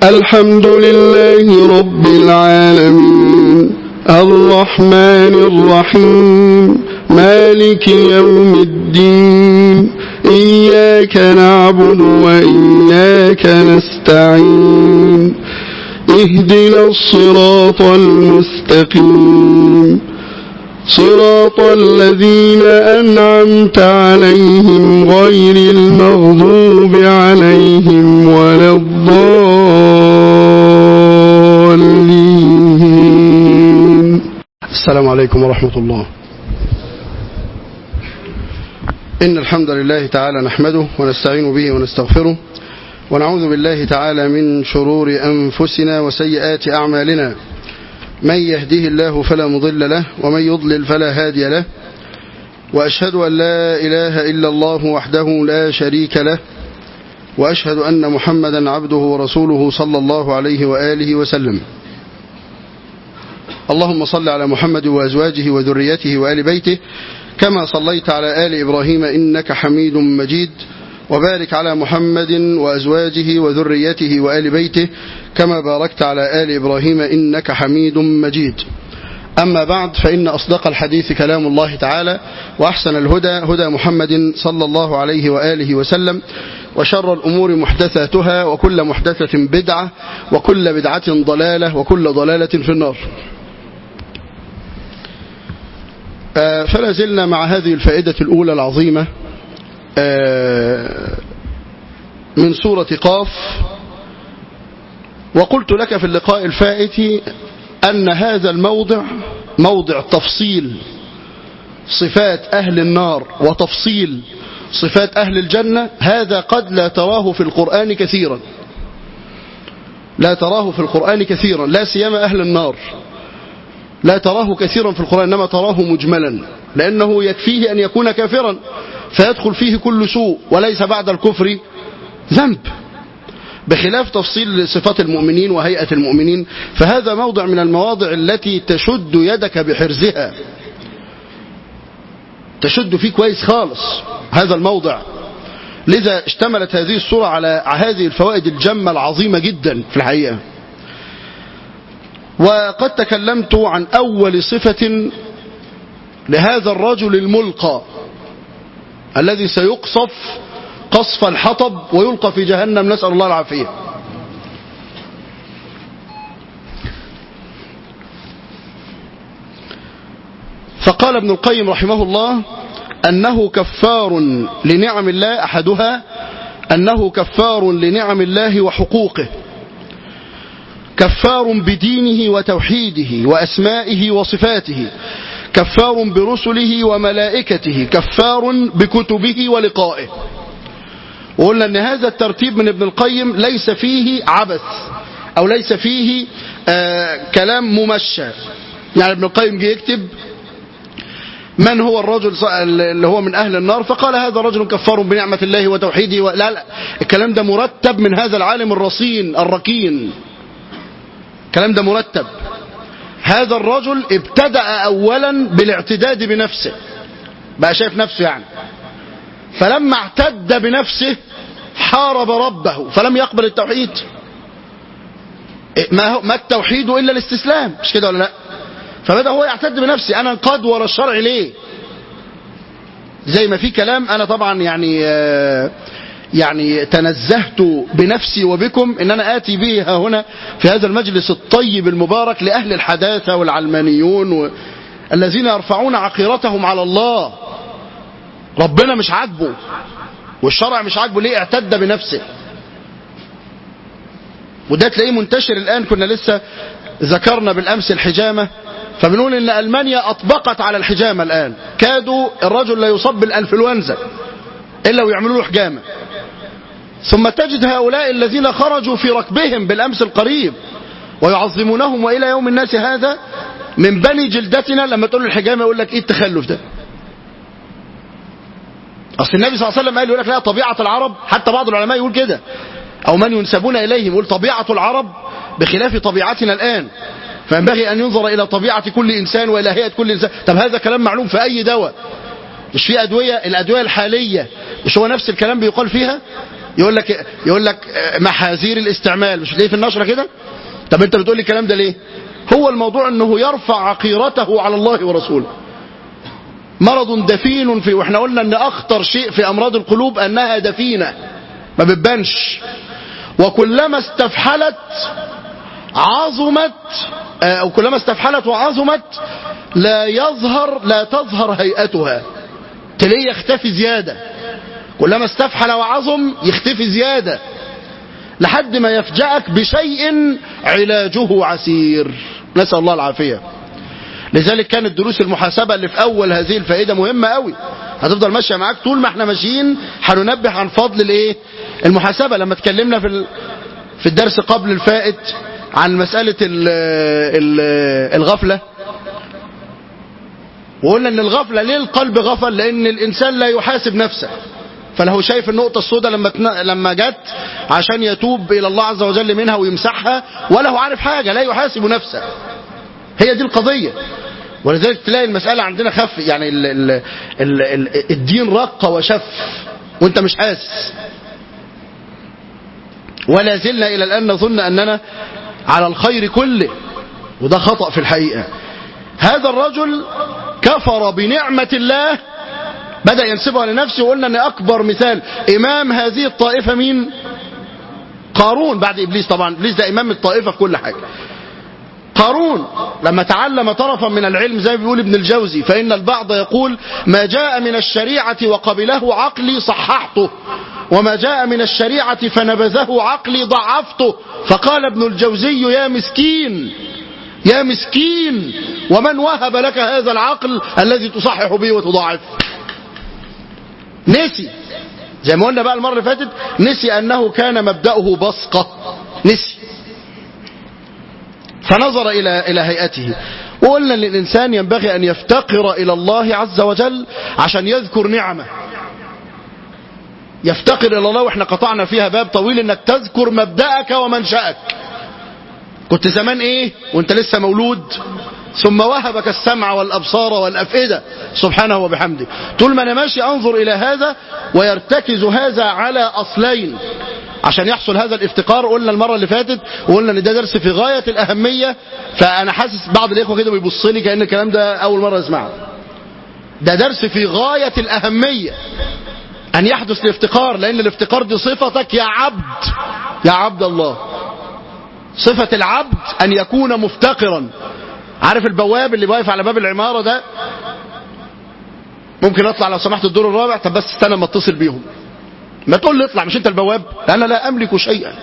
الحمد لله رب العالمين الرحمن الرحيم مالك يوم الدين إياك نعبد وإياك نستعين اهدنا الصراط المستقيم صراط الذين أنعمت عليهم غير المغضوب عليهم ولا الضالين السلام عليكم ورحمة الله إن الحمد لله تعالى نحمده ونستعين به ونستغفره ونعوذ بالله تعالى من شرور أنفسنا وسيئات أعمالنا من يهده الله فلا مضل له ومن يضلل فلا هادي له وأشهد أن لا إله إلا الله وحده لا شريك له وأشهد أن محمدا عبده ورسوله صلى الله عليه وآله وسلم اللهم صل على محمد وأزواجه وذريته وآل بيته كما صليت على آل إبراهيم إنك حميد مجيد وبارك على محمد وأزواجه وذريته وآل بيته كما باركت على آل إبراهيم إنك حميد مجيد أما بعد فإن أصدق الحديث كلام الله تعالى وأحسن الهدى هدى محمد صلى الله عليه وآله وسلم وشر الأمور محدثاتها وكل محدثة بدعة وكل بدعة ضلالة وكل ضلالة في النار فلا زلنا مع هذه الفائدة الأولى العظيمة من سورة قاف وقلت لك في اللقاء الفائت أن هذا الموضع موضع تفصيل صفات أهل النار وتفصيل صفات أهل الجنة هذا قد لا تراه في القرآن كثيرا لا تراه في القرآن كثيرا لا سيما أهل النار لا تراه كثيرا في القرآن إنما تراه مجملا لأنه يكفيه أن يكون كافرا فيدخل فيه كل سوء وليس بعد الكفر ذنب بخلاف تفصيل صفات المؤمنين وهيئة المؤمنين فهذا موضع من المواضع التي تشد يدك بحرزها تشد فيه كويس خالص هذا الموضع لذا اشتملت هذه الصورة على هذه الفوائد الجمة العظيمة جدا في الحقيقة وقد تكلمت عن أول صفة لهذا الرجل الملقى الذي سيقصف قصف الحطب ويلقى في جهنم نسأل الله العافية فقال ابن القيم رحمه الله أنه كفار لنعم الله أحدها أنه كفار لنعم الله وحقوقه كفار بدينه وتوحيده وأسمائه وصفاته كفار برسله وملائكته كفار بكتبه ولقائه وقلنا ان هذا الترتيب من ابن القيم ليس فيه عبث او ليس فيه آه كلام ممشى يعني ابن القيم جه يكتب من هو الرجل اللي هو من اهل النار فقال هذا رجل كفار بنعمة الله وتوحيده و... لا لا الكلام ده مرتب من هذا العالم الرصين الركين الكلام ده مرتب هذا الرجل ابتدأ اولا بالاعتداد بنفسه بقى شايف نفسه يعني فلما اعتد بنفسه حارب ربه فلم يقبل التوحيد ما, هو ما التوحيد إلا الاستسلام مش كده ولا لا فبدأ هو يعتد بنفسه أنا انقاد ورا الشرع ليه زي ما في كلام أنا طبعا يعني يعني تنزهت بنفسي وبكم ان انا اتي به هنا في هذا المجلس الطيب المبارك لاهل الحداثه والعلمانيون و... الذين يرفعون عقيرتهم على الله ربنا مش عاجبه والشرع مش عاجبه ليه اعتد بنفسه وده تلاقيه منتشر الآن كنا لسه ذكرنا بالأمس الحجامة فبنقول إن ألمانيا أطبقت على الحجامة الآن كادوا الرجل لا يصاب بالأنفلونزا إلا ويعملوا له حجامة ثم تجد هؤلاء الذين خرجوا في ركبهم بالأمس القريب ويعظمونهم وإلى يوم الناس هذا من بني جلدتنا لما تقول الحجامة يقول لك إيه التخلف ده أصل النبي صلى الله عليه وسلم قال يقول لك لا طبيعة العرب حتى بعض العلماء يقول كده أو من ينسبون إليهم يقول طبيعة العرب بخلاف طبيعتنا الآن فينبغي أن ينظر إلى طبيعة كل إنسان وإلى هيئة كل إنسان طب هذا كلام معلوم في أي دواء مش في أدوية الأدوية الحالية مش هو نفس الكلام بيقال فيها يقول لك يقول لك محاذير الاستعمال مش تلاقيه في النشره كده طب انت بتقول لي الكلام ده ليه هو الموضوع انه يرفع عقيرته على الله ورسوله مرض دفين في واحنا قلنا ان اخطر شيء في امراض القلوب انها دفينه ما بتبانش وكلما استفحلت عظمت او كلما استفحلت وعظمت لا يظهر لا تظهر هيئتها تلاقيه يختفي زياده كلما استفحل وعظم يختفي زياده لحد ما يفجأك بشيء علاجه عسير نسأل الله العافية لذلك كانت دروس المحاسبة اللي في أول هذه الفائدة مهمة قوي هتفضل ماشية معاك طول ما احنا ماشيين هننبه عن فضل الايه المحاسبة لما اتكلمنا في ال... في الدرس قبل الفائت عن مسألة ال... ال... الغفلة وقلنا ان الغفلة ليه القلب غفل لان الانسان لا يحاسب نفسه فله شايف النقطة السوداء لما تن... لما جت عشان يتوب إلى الله عز وجل منها ويمسحها وله عارف حاجة لا يحاسب نفسه هي دي القضية ولذلك تلاقي المسألة عندنا خف يعني ال... ال... ال... ال... الدين رق وشف وانت مش حاسس ولا زلنا إلى الآن نظن أننا على الخير كله وده خطأ في الحقيقة هذا الرجل كفر بنعمة الله بدأ ينسبها لنفسه وقلنا ان اكبر مثال امام هذه الطائفة مين قارون بعد ابليس طبعا ابليس ده امام الطائفة في كل حاجة قارون لما تعلم طرفا من العلم زي ما بيقول ابن الجوزي فإن البعض يقول ما جاء من الشريعة وقبله عقلي صححته وما جاء من الشريعة فنبذه عقلي ضعفته فقال ابن الجوزي يا مسكين يا مسكين ومن وهب لك هذا العقل الذي تصحح به وتضاعف نسي زي ما قلنا بقى المرة اللي فاتت نسي أنه كان مبدأه بصقة نسي فنظر إلى إلى هيئته وقلنا ان الإنسان ينبغي أن يفتقر إلى الله عز وجل عشان يذكر نعمه يفتقر إلى الله وإحنا قطعنا فيها باب طويل إنك تذكر مبدأك ومنشأك كنت زمان إيه وإنت لسه مولود ثم وهبك السمع والأبصار والأفئدة سبحانه وبحمده طول ما أنا ماشي أنظر إلى هذا ويرتكز هذا على أصلين عشان يحصل هذا الافتقار قلنا المرة اللي فاتت وقلنا ان ده درس في غاية الأهمية فأنا حاسس بعض الإخوة كده بيبص لي كأن الكلام ده أول مرة أسمعه ده درس في غاية الأهمية أن يحدث الافتقار لأن الافتقار دي صفتك يا عبد يا عبد الله صفة العبد أن يكون مفتقرا عارف البواب اللي واقف على باب العمارة ده ممكن اطلع لو سمحت الدور الرابع طب بس استنى ما اتصل بيهم ما تقول لي اطلع مش انت البواب انا لا املك شيئا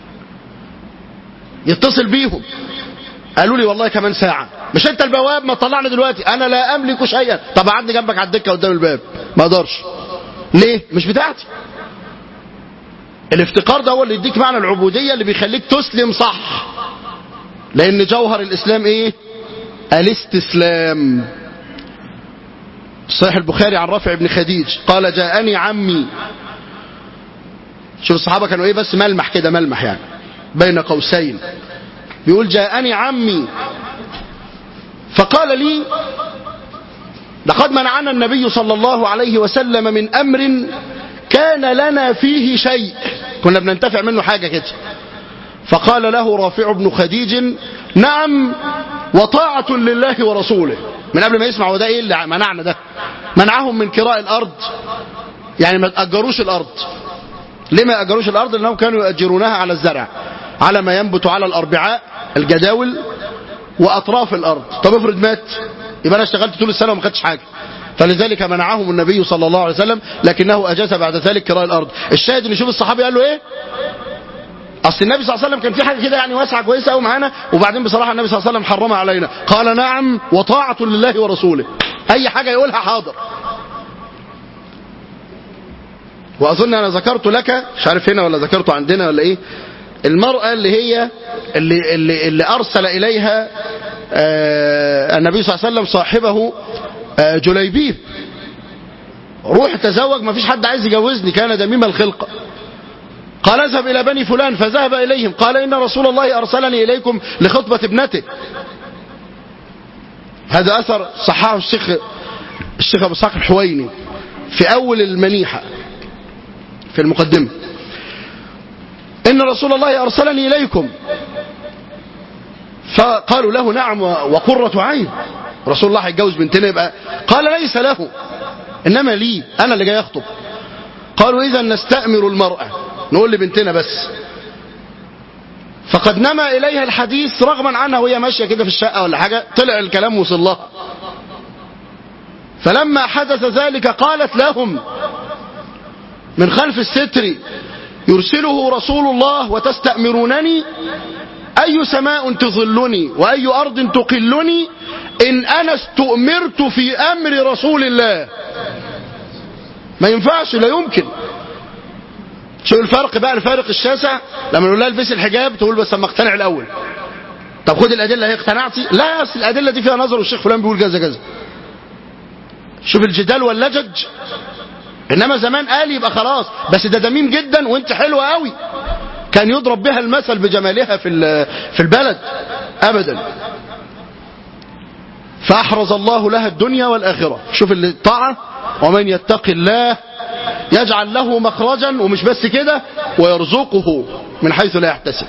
يتصل بيهم قالوا لي والله كمان ساعة مش انت البواب ما طلعنا دلوقتي انا لا املك شيئا طب قعدني جنبك على الدكة قدام الباب ما اقدرش ليه مش بتاعتي الافتقار ده هو اللي يديك معنى العبودية اللي بيخليك تسلم صح لان جوهر الاسلام ايه الاستسلام صحيح البخاري عن رافع بن خديج قال جاءني عمي شوف الصحابة كانوا ايه بس ملمح كده ملمح يعني بين قوسين بيقول جاءني عمي فقال لي لقد منعنا النبي صلى الله عليه وسلم من أمر كان لنا فيه شيء كنا بننتفع منه حاجة كده فقال له رافع بن خديج نعم وطاعة لله ورسوله من قبل ما يسمع وده ايه اللي منعنا ده منعهم من كراء الارض يعني ما تأجروش الارض ليه ما يأجروش الارض لانهم كانوا يأجرونها على الزرع على ما ينبت على الاربعاء الجداول واطراف الارض طب افرض مات يبقى انا اشتغلت طول السنه وما خدتش حاجه فلذلك منعهم النبي صلى الله عليه وسلم لكنه اجاز بعد ذلك كراء الارض الشاهد ان شوف الصحابي قال له ايه اصل النبي صلى الله عليه وسلم كان في حاجه كده يعني واسعه كويسه قوي معانا وبعدين بصراحه النبي صلى الله عليه وسلم حرمها علينا قال نعم وطاعه لله ورسوله اي حاجه يقولها حاضر واظن انا ذكرت لك مش عارف هنا ولا ذكرته عندنا ولا ايه المرأة اللي هي اللي, اللي, اللي أرسل إليها آه النبي صلى الله عليه وسلم صاحبه آه جليبيب روح تزوج ما فيش حد عايز يجوزني كان دميم الخلقة قال اذهب إلى بني فلان فذهب إليهم قال إن رسول الله أرسلني إليكم لخطبة ابنته هذا أثر صححه الشيخ الشيخ أبو اسحاق الحويني في أول المنيحة في المقدمة إن رسول الله أرسلني إليكم فقالوا له نعم وقرة عين رسول الله هيتجوز بنتنا يبقى قال ليس له إنما لي أنا اللي جاي أخطب قالوا إذا نستأمر المرأة نقول لبنتنا بس فقد نما إليها الحديث رغما عنها وهي ماشية كده في الشقة ولا حاجة طلع الكلام وصل لها فلما حدث ذلك قالت لهم من خلف الستر يرسله رسول الله وتستأمرونني أي سماء تظلني وأي أرض تقلني إن أنا استؤمرت في أمر رسول الله ما ينفعش لا يمكن شو الفرق بقى الفارق الشاسع لما نقول لها البسي الحجاب تقول بس اما اقتنع الاول طب خد الادله هي اقتنعتي لا اصل الادله دي فيها نظر والشيخ فلان بيقول كذا كذا شوف الجدال واللجج انما زمان قال يبقى خلاص بس ده دميم جدا وانت حلوه قوي كان يضرب بها المثل بجمالها في في البلد ابدا فاحرز الله لها الدنيا والاخره شوف الطاعه ومن يتق الله يجعل له مخرجا ومش بس كده ويرزقه من حيث لا يحتسب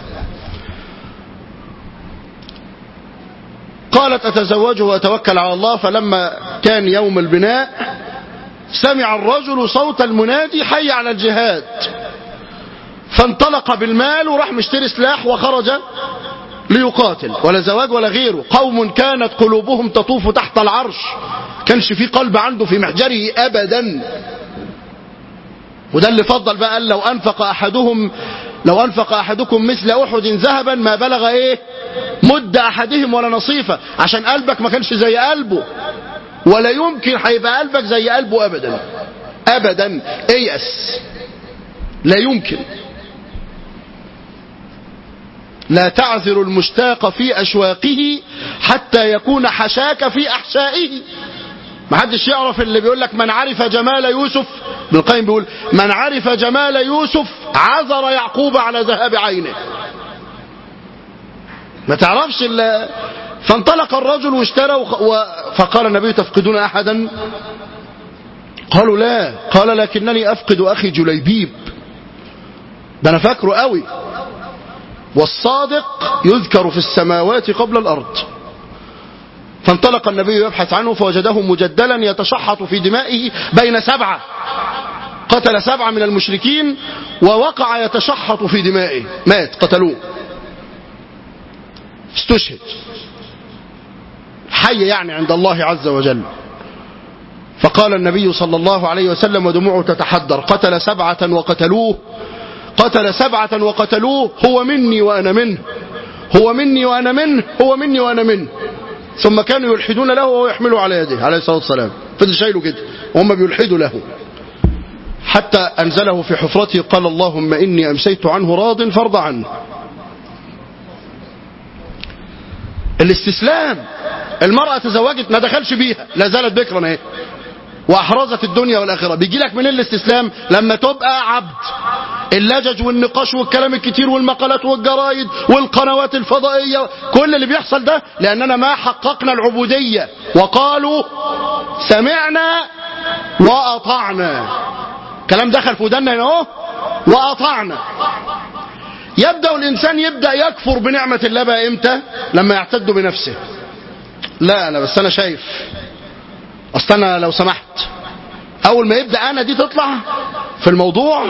قالت أتزوجه وأتوكل على الله فلما كان يوم البناء سمع الرجل صوت المنادي حي على الجهاد فانطلق بالمال وراح مشتري سلاح وخرج ليقاتل ولا زواج ولا غيره قوم كانت قلوبهم تطوف تحت العرش كانش في قلب عنده في محجره أبدا وده اللي فضل بقى قال لو أنفق أحدهم لو أنفق أحدكم مثل أحد ذهبا ما بلغ إيه مد أحدهم ولا نصيفة عشان قلبك ما كانش زي قلبه ولا يمكن هيبقى قلبك زي قلبه أبدا أبدا ايأس لا يمكن لا تعذر المشتاق في أشواقه حتى يكون حشاك في أحشائه ما حدش يعرف اللي بيقول لك من عرف جمال يوسف ابن القيم بيقول من عرف جمال يوسف عذر يعقوب على ذهاب عينه ما تعرفش ال... فانطلق الرجل واشترى و... فقال النبي تفقدون احدا قالوا لا قال لكنني افقد اخي جليبيب ده انا فاكره قوي والصادق يذكر في السماوات قبل الارض فانطلق النبي يبحث عنه فوجده مجدلا يتشحط في دمائه بين سبعة قتل سبعة من المشركين ووقع يتشحط في دمائه مات قتلوه استشهد حي يعني عند الله عز وجل فقال النبي صلى الله عليه وسلم ودموعه تتحدر قتل سبعة وقتلوه قتل سبعة وقتلوه هو مني وأنا منه هو مني وأنا منه هو مني وأنا منه ثم كانوا يلحدون له وهو يحمله على يده عليه الصلاة والسلام فضل شايله كده وهم بيلحدوا له حتى أنزله في حفرته قال اللهم إني أمسيت عنه راض فارض عنه الاستسلام المرأة تزوجت ما دخلش بيها لا زالت بكرا اهي واحرزت الدنيا والاخره بيجي لك منين الاستسلام لما تبقى عبد اللجج والنقاش والكلام الكتير والمقالات والجرايد والقنوات الفضائيه كل اللي بيحصل ده لاننا ما حققنا العبوديه وقالوا سمعنا واطعنا كلام دخل في ودنا هنا اهو واطعنا يبدا الانسان يبدا يكفر بنعمه الله بقى امتى لما يعتد بنفسه لا انا بس انا شايف اصل انا لو سمحت اول ما يبدا انا دي تطلع في الموضوع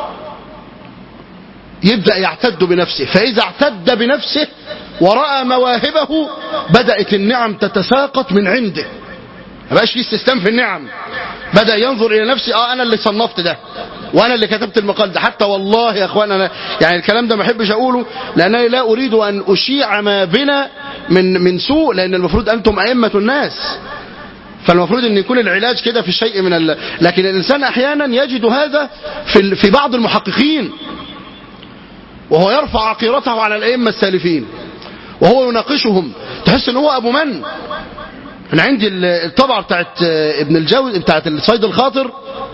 يبدا يعتد بنفسه فاذا اعتد بنفسه وراى مواهبه بدات النعم تتساقط من عنده ما بقاش في استسلام في النعم بدا ينظر الى نفسه اه انا اللي صنفت ده وانا اللي كتبت المقال ده حتى والله يا اخوان انا يعني الكلام ده ما احبش اقوله لانني لا اريد ان اشيع ما بنا من من سوء لان المفروض انتم ائمه الناس فالمفروض ان يكون العلاج كده في شيء من ال... لكن الانسان احيانا يجد هذا في في بعض المحققين وهو يرفع عقيرته على الائمه السالفين وهو يناقشهم تحس ان هو ابو من انا عندي الطبعه بتاعت ابن الجوز بتاعت الصيد الخاطر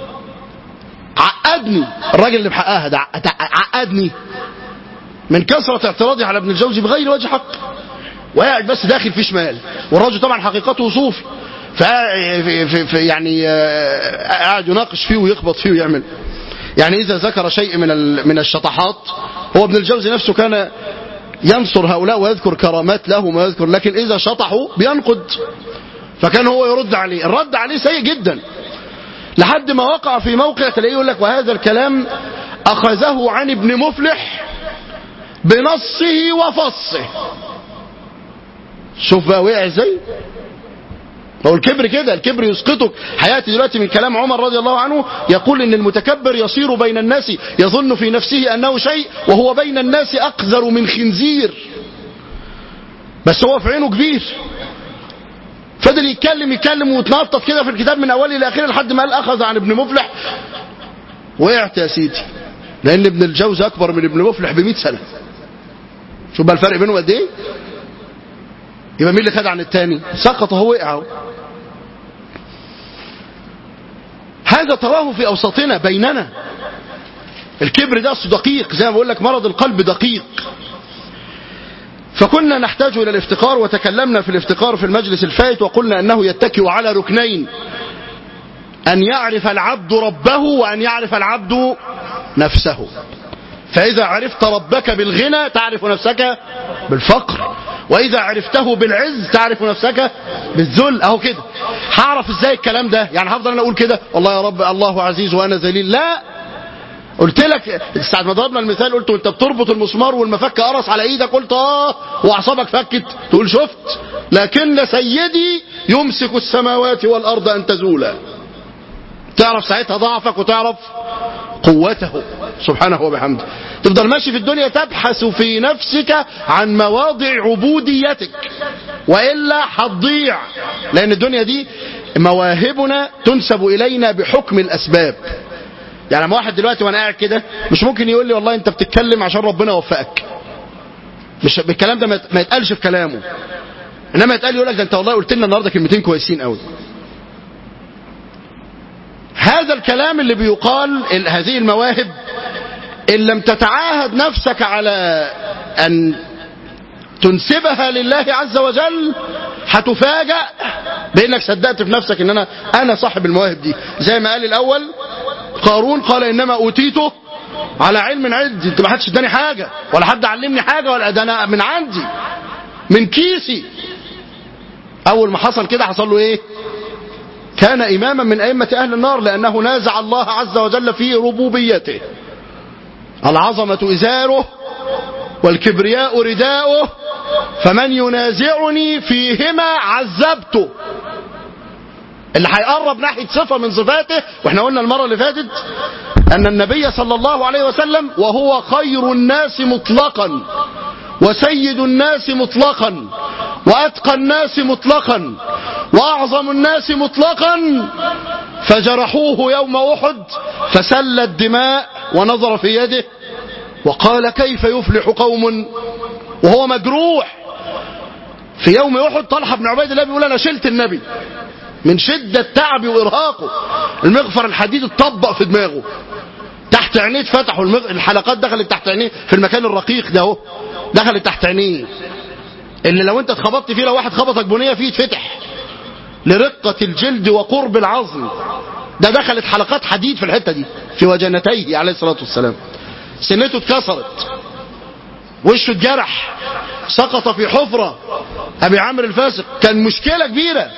عقدني الراجل اللي محققها ده عقدني من كثره اعتراضي على ابن الجوزي بغير وجه حق وقاعد بس داخل في شمال والراجل طبعا حقيقته صوفي في في يعني قاعد يناقش فيه ويخبط فيه ويعمل يعني إذا ذكر شيء من من الشطحات هو ابن الجوزي نفسه كان ينصر هؤلاء ويذكر كرامات لهم ويذكر لكن إذا شطحوا بينقد فكان هو يرد عليه الرد عليه سيء جدا لحد ما وقع في موقع تلاقيه يقول لك وهذا الكلام أخذه عن ابن مفلح بنصه وفصه شوف بقى وقع ازاي هو الكبر كده الكبر يسقطك حياتي دلوقتي من كلام عمر رضي الله عنه يقول ان المتكبر يصير بين الناس يظن في نفسه انه شيء وهو بين الناس اقذر من خنزير بس هو في عينه كبير فضل يتكلم يتكلم ويتنطط كده في الكتاب من اوله لاخره لحد ما قال اخذ عن ابن مفلح وقعت يا سيدي لان ابن الجوزي اكبر من ابن مفلح ب 100 سنه شوف بقى الفرق بينهم قد ايه يبقى مين اللي خد عن التاني سقط هو وقع اهو. هذا تراه في اوساطنا بيننا الكبر ده أصله دقيق زي ما بقول لك مرض القلب دقيق فكنا نحتاج الى الافتقار وتكلمنا في الافتقار في المجلس الفائت وقلنا انه يتكئ على ركنين ان يعرف العبد ربه وان يعرف العبد نفسه فإذا عرفت ربك بالغنى تعرف نفسك بالفقر وإذا عرفته بالعز تعرف نفسك بالذل أهو كده هعرف إزاي الكلام ده يعني هفضل أنا أقول كده والله يا رب الله عزيز وأنا ذليل لا قلت لك ساعة ما ضربنا المثال قلت وانت بتربط المسمار والمفك قرص على ايدك قلت اه واعصابك فكت تقول شفت لكن سيدي يمسك السماوات والارض ان تزولا تعرف ساعتها ضعفك وتعرف قوته سبحانه وبحمده تفضل ماشي في الدنيا تبحث في نفسك عن مواضع عبوديتك وإلا هتضيع لأن الدنيا دي مواهبنا تنسب إلينا بحكم الأسباب يعني لما واحد دلوقتي وانا قاعد كده مش ممكن يقول لي والله انت بتتكلم عشان ربنا وفقك مش الكلام ده ما يتقالش في كلامه انما يتقال يقول لك ده انت والله قلت لنا النهارده كلمتين كويسين قوي هذا الكلام اللي بيقال هذه المواهب إن لم تتعاهد نفسك على أن تنسبها لله عز وجل هتفاجأ بأنك صدقت في نفسك أن أنا أنا صاحب المواهب دي زي ما قال الأول قارون قال إنما أوتيته على علم عندي انت ما حدش اداني حاجة ولا حد علمني حاجة ولا ده أنا من عندي من كيسي أول ما حصل كده حصل له إيه كان إماما من أئمة أهل النار لأنه نازع الله عز وجل في ربوبيته العظمة إزاره والكبرياء رداؤه فمن ينازعني فيهما عذبته اللي هيقرب ناحية صفة من صفاته واحنا قلنا المرة اللي فاتت أن النبي صلى الله عليه وسلم وهو خير الناس مطلقا وسيد الناس مطلقا وأتقى الناس مطلقا وأعظم الناس مطلقا فجرحوه يوم أحد فسل الدماء ونظر في يده وقال كيف يفلح قوم وهو مجروح في يوم أحد طلحة بن عبيد الله بيقول أنا شلت النبي من شدة تعبي وإرهاقه المغفر الحديد اتطبق في دماغه تحت عينيه اتفتحوا المغ... الحلقات دخلت تحت عينيه في المكان الرقيق ده اهو دخلت تحت عينيه اللي لو انت اتخبطت فيه لو واحد خبطك بنيه فيه يتفتح لرقة الجلد وقرب العظم ده دخلت حلقات حديد في الحتة دي في وجنتيه عليه الصلاة والسلام سنته اتكسرت وشه اتجرح سقط في حفرة أبي عمرو الفاسق كان مشكلة كبيرة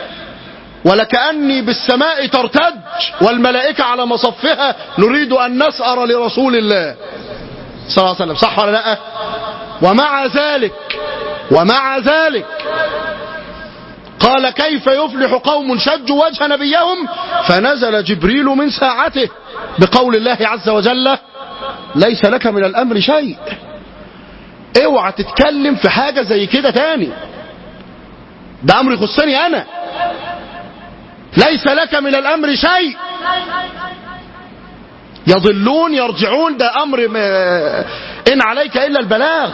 ولكأني بالسماء ترتج والملائكة على مصفها نريد أن نسأر لرسول الله صلى الله عليه وسلم صح ولا لا ومع ذلك ومع ذلك قال كيف يفلح قوم شجوا وجه نبيهم فنزل جبريل من ساعته بقول الله عز وجل ليس لك من الأمر شيء اوعى تتكلم في حاجة زي كده تاني ده أمر يخصني أنا ليس لك من الأمر شيء يضلون يرجعون ده أمر ما إن عليك إلا البلاغ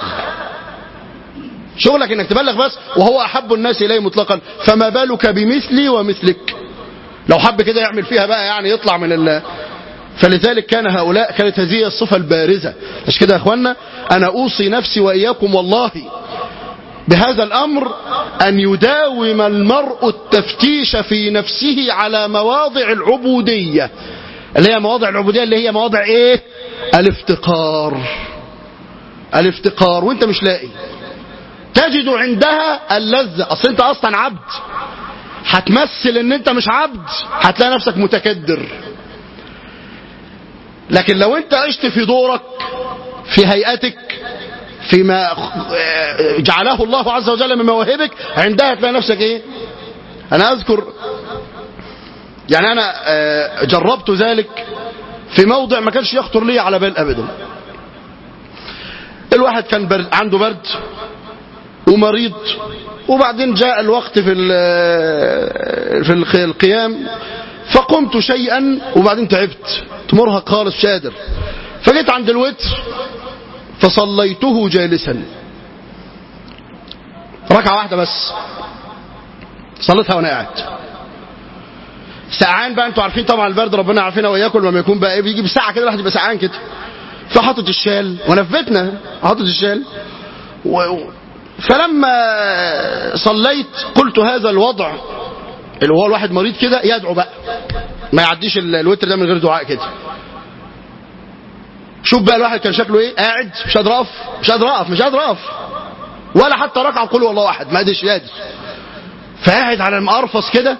شغلك انك تبلغ بس وهو احب الناس اليه مطلقا فما بالك بمثلي ومثلك لو حب كده يعمل فيها بقى يعني يطلع من ال فلذلك كان هؤلاء كانت هذه الصفة البارزة مش كده يا اخوانا انا اوصي نفسي واياكم والله بهذا الامر ان يداوم المرء التفتيش في نفسه على مواضع العبودية اللي هي مواضع العبودية اللي هي مواضع ايه الافتقار الافتقار وانت مش لاقي تجد عندها اللذة اصل انت اصلا عبد هتمثل ان انت مش عبد هتلاقي نفسك متكدر لكن لو انت عشت في دورك في هيئتك فيما جعله الله عز وجل من مواهبك عندها تلاقي نفسك ايه انا اذكر يعني انا جربت ذلك في موضع ما كانش يخطر لي على بال ابدا الواحد كان برد عنده برد ومريض وبعدين جاء الوقت في في القيام فقمت شيئا وبعدين تعبت مرهق خالص شادر فجيت عند الوتر فصليته جالسا ركعة واحدة بس صليتها وانا قاعد سقعان بقى انتوا عارفين طبعا البرد ربنا عارفينها وياكل لما يكون بقى ايه بيجي بساعة كده الواحد يبقى سقعان كده فحطت الشال وانا في بيتنا حطت الشال و... فلما صليت قلت هذا الوضع اللي هو الواحد مريض كده يدعو بقى ما يعديش الوتر ده من غير دعاء كده شوف بقى الواحد كان شكله ايه قاعد مش قادر اقف مش قادر اقف مش قادر اقف ولا حتى ركعه قل والله احد ما قدرش قادر فقاعد على المقرفص كده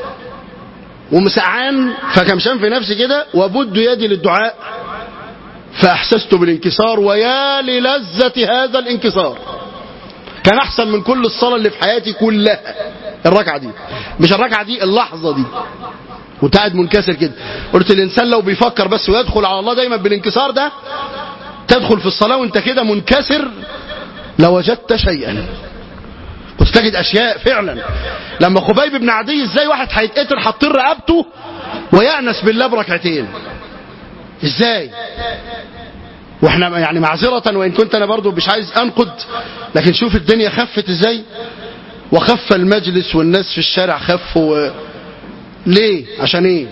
ومسعان فكمشان في نفسي كده وبد يدي للدعاء فاحسست بالانكسار ويا للذة هذا الانكسار كان احسن من كل الصلاة اللي في حياتي كلها الركعة دي مش الركعة دي اللحظة دي وانت قاعد منكسر كده قلت الانسان لو بيفكر بس ويدخل على الله دايما بالانكسار ده تدخل في الصلاة وانت كده منكسر لوجدت شيئا كنت تجد اشياء فعلا لما خبيب بن عدي ازاي واحد هيتقتل حاطين رقبته ويأنس بالله بركعتين ازاي واحنا يعني معذرة وان كنت انا برضو مش عايز انقد لكن شوف الدنيا خفت ازاي وخف المجلس والناس في الشارع خفوا ليه عشان ايه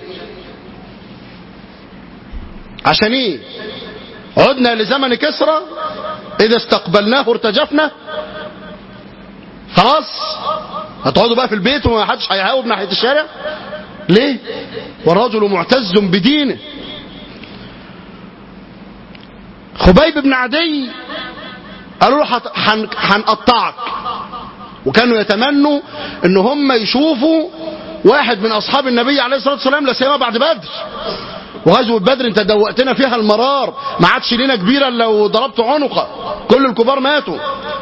عشان ايه عدنا لزمن كسرى اذا استقبلناه ارتجفنا خلاص هتقعدوا بقى في البيت وما حدش هيهاوب ناحيه الشارع ليه والرجل معتز بدينه خبيب بن عدي قالوا له هنقطعك وكانوا يتمنوا ان هم يشوفوا واحد من اصحاب النبي عليه الصلاه والسلام لا سيما بعد بدر وغزوه بدر انت دوقتنا فيها المرار ما عادش لينا كبيره لو ضربت عنقه كل الكبار ماتوا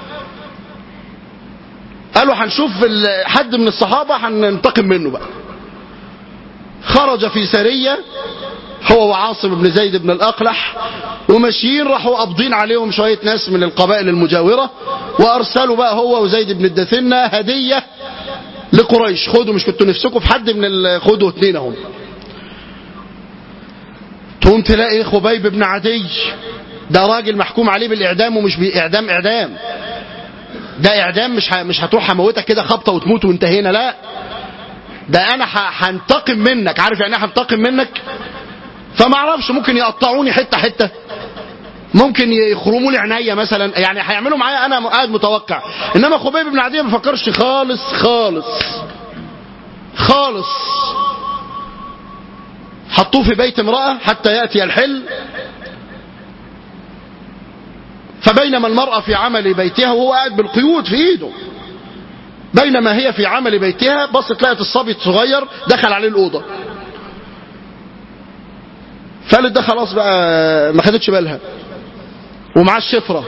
قالوا هنشوف حد من الصحابه هننتقم منه بقى خرج في سريه هو وعاصم بن زيد بن الأقلح وماشيين راحوا قابضين عليهم شوية ناس من القبائل المجاورة وأرسلوا بقى هو وزيد بن الدثنة هدية لقريش خدوا مش كنتوا نفسكم في حد من خدوا اتنين اهم تقوم تلاقي خبيب بن عدي ده راجل محكوم عليه بالإعدام ومش بإعدام إعدام ده إعدام مش مش هتروح هموتك كده خبطة وتموت وانتهينا لا ده أنا هنتقم منك عارف يعني ايه هنتقم منك فما اعرفش ممكن يقطعوني حته حته ممكن يخرموا لي عينيا مثلا يعني هيعملوا معايا انا قاعد متوقع انما خبيب بن عدي ما بيفكرش خالص خالص خالص حطوه في بيت امراه حتى ياتي الحل فبينما المراه في عمل بيتها وهو قاعد بالقيود في ايده بينما هي في عمل بيتها بصت لقت الصبي الصغير دخل عليه الاوضه فقالت ده خلاص بقى ما خدتش بالها ومعاه الشفرة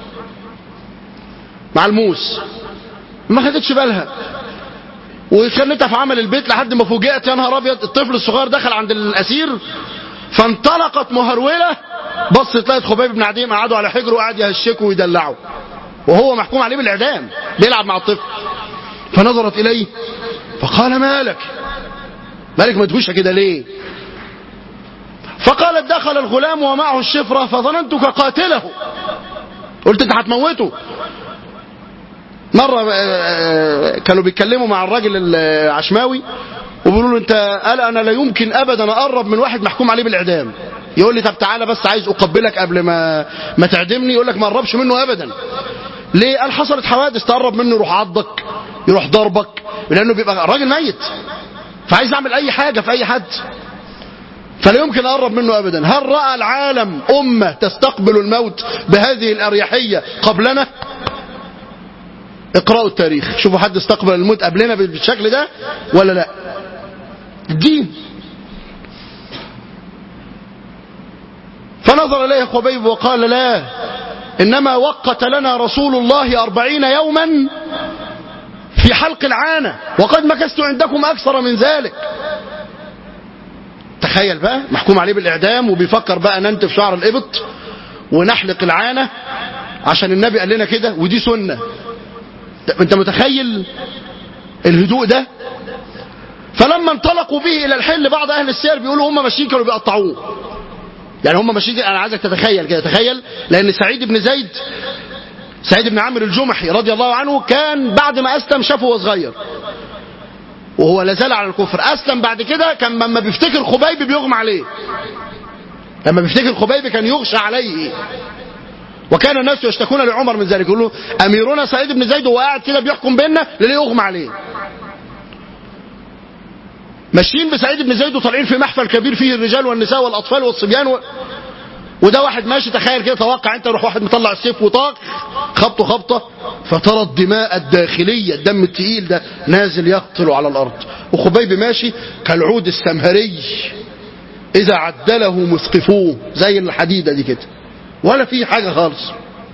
مع الموس ما خدتش بالها وخلتها في عمل البيت لحد ما فوجئت يا نهار ابيض الطفل الصغير دخل عند الاسير فانطلقت مهروله بصت لقت خبيب بن عديم قعدوا على حجره وقعد يهشكه ويدلعه وهو محكوم عليه بالاعدام بيلعب مع الطفل فنظرت اليه فقال مالك مالك مدهوشه كده ليه فقالت دخل الغلام ومعه الشفرة فظننتك قاتله قلت انت هتموته مرة كانوا بيتكلموا مع الراجل العشماوي وبيقولوا له انت قال انا لا يمكن ابدا اقرب من واحد محكوم عليه بالاعدام يقول لي طب تعالى بس عايز اقبلك قبل ما ما تعدمني يقول لك ما اقربش منه ابدا ليه قال حصلت حوادث تقرب منه يروح عضك يروح ضربك لانه بيبقى راجل ميت فعايز اعمل اي حاجه في اي حد فلا يمكن أقرب منه أبدا هل رأى العالم أمة تستقبل الموت بهذه الأريحية قبلنا اقرأوا التاريخ شوفوا حد استقبل الموت قبلنا بالشكل ده ولا لا الدين فنظر إليه خبيب وقال لا إنما وقت لنا رسول الله أربعين يوما في حلق العانة وقد مكثت عندكم أكثر من ذلك تخيل بقى محكوم عليه بالإعدام وبيفكر بقى ننتف شعر الإبط ونحلق العانة عشان النبي قال لنا كده ودي سنة انت متخيل الهدوء ده فلما انطلقوا به الى الحل بعض اهل السير بيقولوا هم ماشيين كانوا بيقطعوه يعني هم ماشيين انا عايزك تتخيل كده تخيل لان سعيد بن زيد سعيد بن عامر الجمحي رضي الله عنه كان بعد ما اسلم شافه وهو صغير وهو لازال على الكفر اسلم بعد كده كان لما بيفتكر خبيب بيغمى عليه لما بيفتكر خبيب كان يغشى عليه وكان الناس يشتكون لعمر من ذلك يقولوا اميرنا سعيد بن زيد وهو قاعد كده بيحكم بيننا ليه يغمى عليه ماشيين بسعيد بن زيد وطالعين في محفل كبير فيه الرجال والنساء والاطفال والصبيان و... وده واحد ماشي تخيل كده توقع انت روح واحد مطلع السيف وطاق خبطه خبطه فترى الدماء الداخليه الدم التقيل ده نازل يقتل على الارض وخبيب ماشي كالعود السمهري اذا عدله مثقفوه زي الحديده دي كده ولا في حاجه خالص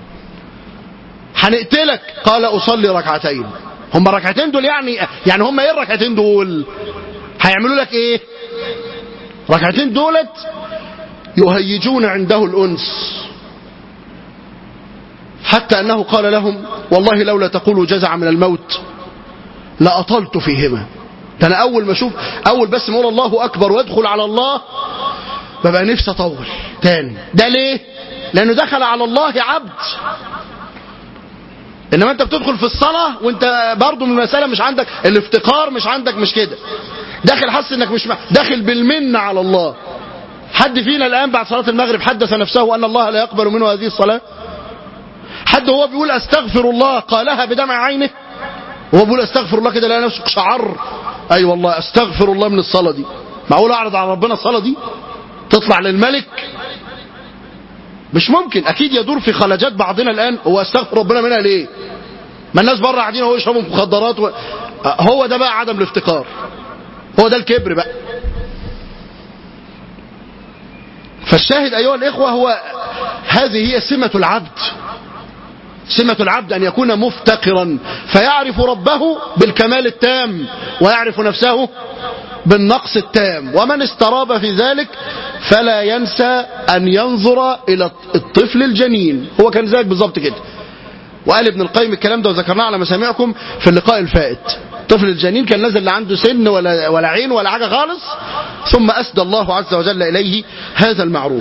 هنقتلك قال اصلي ركعتين هم ركعتين دول يعني يعني هم ايه الركعتين دول هيعملوا لك ايه ركعتين دولت يهيجون عنده الانس حتى انه قال لهم والله لولا تقولوا جزع من الموت لاطلت فيهما ده انا اول ما اشوف اول بس ما اقول الله اكبر وادخل على الله ببقى نفسي اطول تاني ده ليه لانه دخل على الله عبد انما انت بتدخل في الصلاه وانت برضه من المساله مش عندك الافتقار مش عندك مش كده داخل حاسس انك مش داخل بالمنه على الله حد فينا الان بعد صلاه المغرب حدث نفسه ان الله لا يقبل منه هذه الصلاه حد هو بيقول استغفر الله قالها بدمع عينه وهو بيقول استغفر الله كده لا نفسه شعر اي أيوة والله استغفر الله من الصلاه دي معقول اعرض على ربنا الصلاه دي تطلع للملك مش ممكن اكيد يدور في خلجات بعضنا الان هو استغفر ربنا منها ليه ما الناس بره قاعدين اهو يشربوا مخدرات و... هو ده بقى عدم الافتقار هو ده الكبر بقى فالشاهد ايها الاخوه هو هذه هي سمه العبد سمة العبد أن يكون مفتقرا فيعرف ربه بالكمال التام ويعرف نفسه بالنقص التام ومن استراب في ذلك فلا ينسى أن ينظر إلى الطفل الجنين هو كان ذلك بالظبط كده وقال ابن القيم الكلام ده وذكرناه على مسامعكم في اللقاء الفائت طفل الجنين كان نازل لا عنده سن ولا, ولا عين ولا حاجة خالص ثم أسدى الله عز وجل إليه هذا المعروف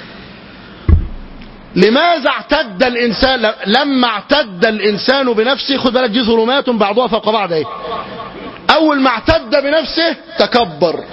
لماذا اعتد الإنسان لما اعتد الإنسان بنفسه خد بالك دي ظلمات بعضها فوق بعض ايه أول ما اعتد بنفسه تكبر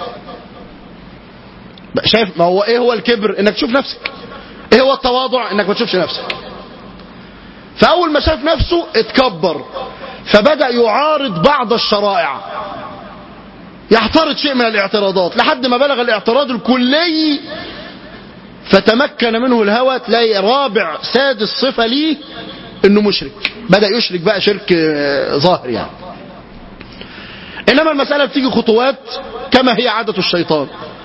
شايف ما هو ايه هو الكبر انك تشوف نفسك ايه هو التواضع انك ما تشوفش نفسك فأول ما شاف نفسه اتكبر فبدأ يعارض بعض الشرائع يعترض شيء من الاعتراضات لحد ما بلغ الاعتراض الكلي فتمكن منه الهوى تلاقي رابع سادس صفة ليه انه مشرك بدأ يشرك بقى شرك ظاهر يعني انما المسألة بتيجي خطوات كما هي عادة الشيطان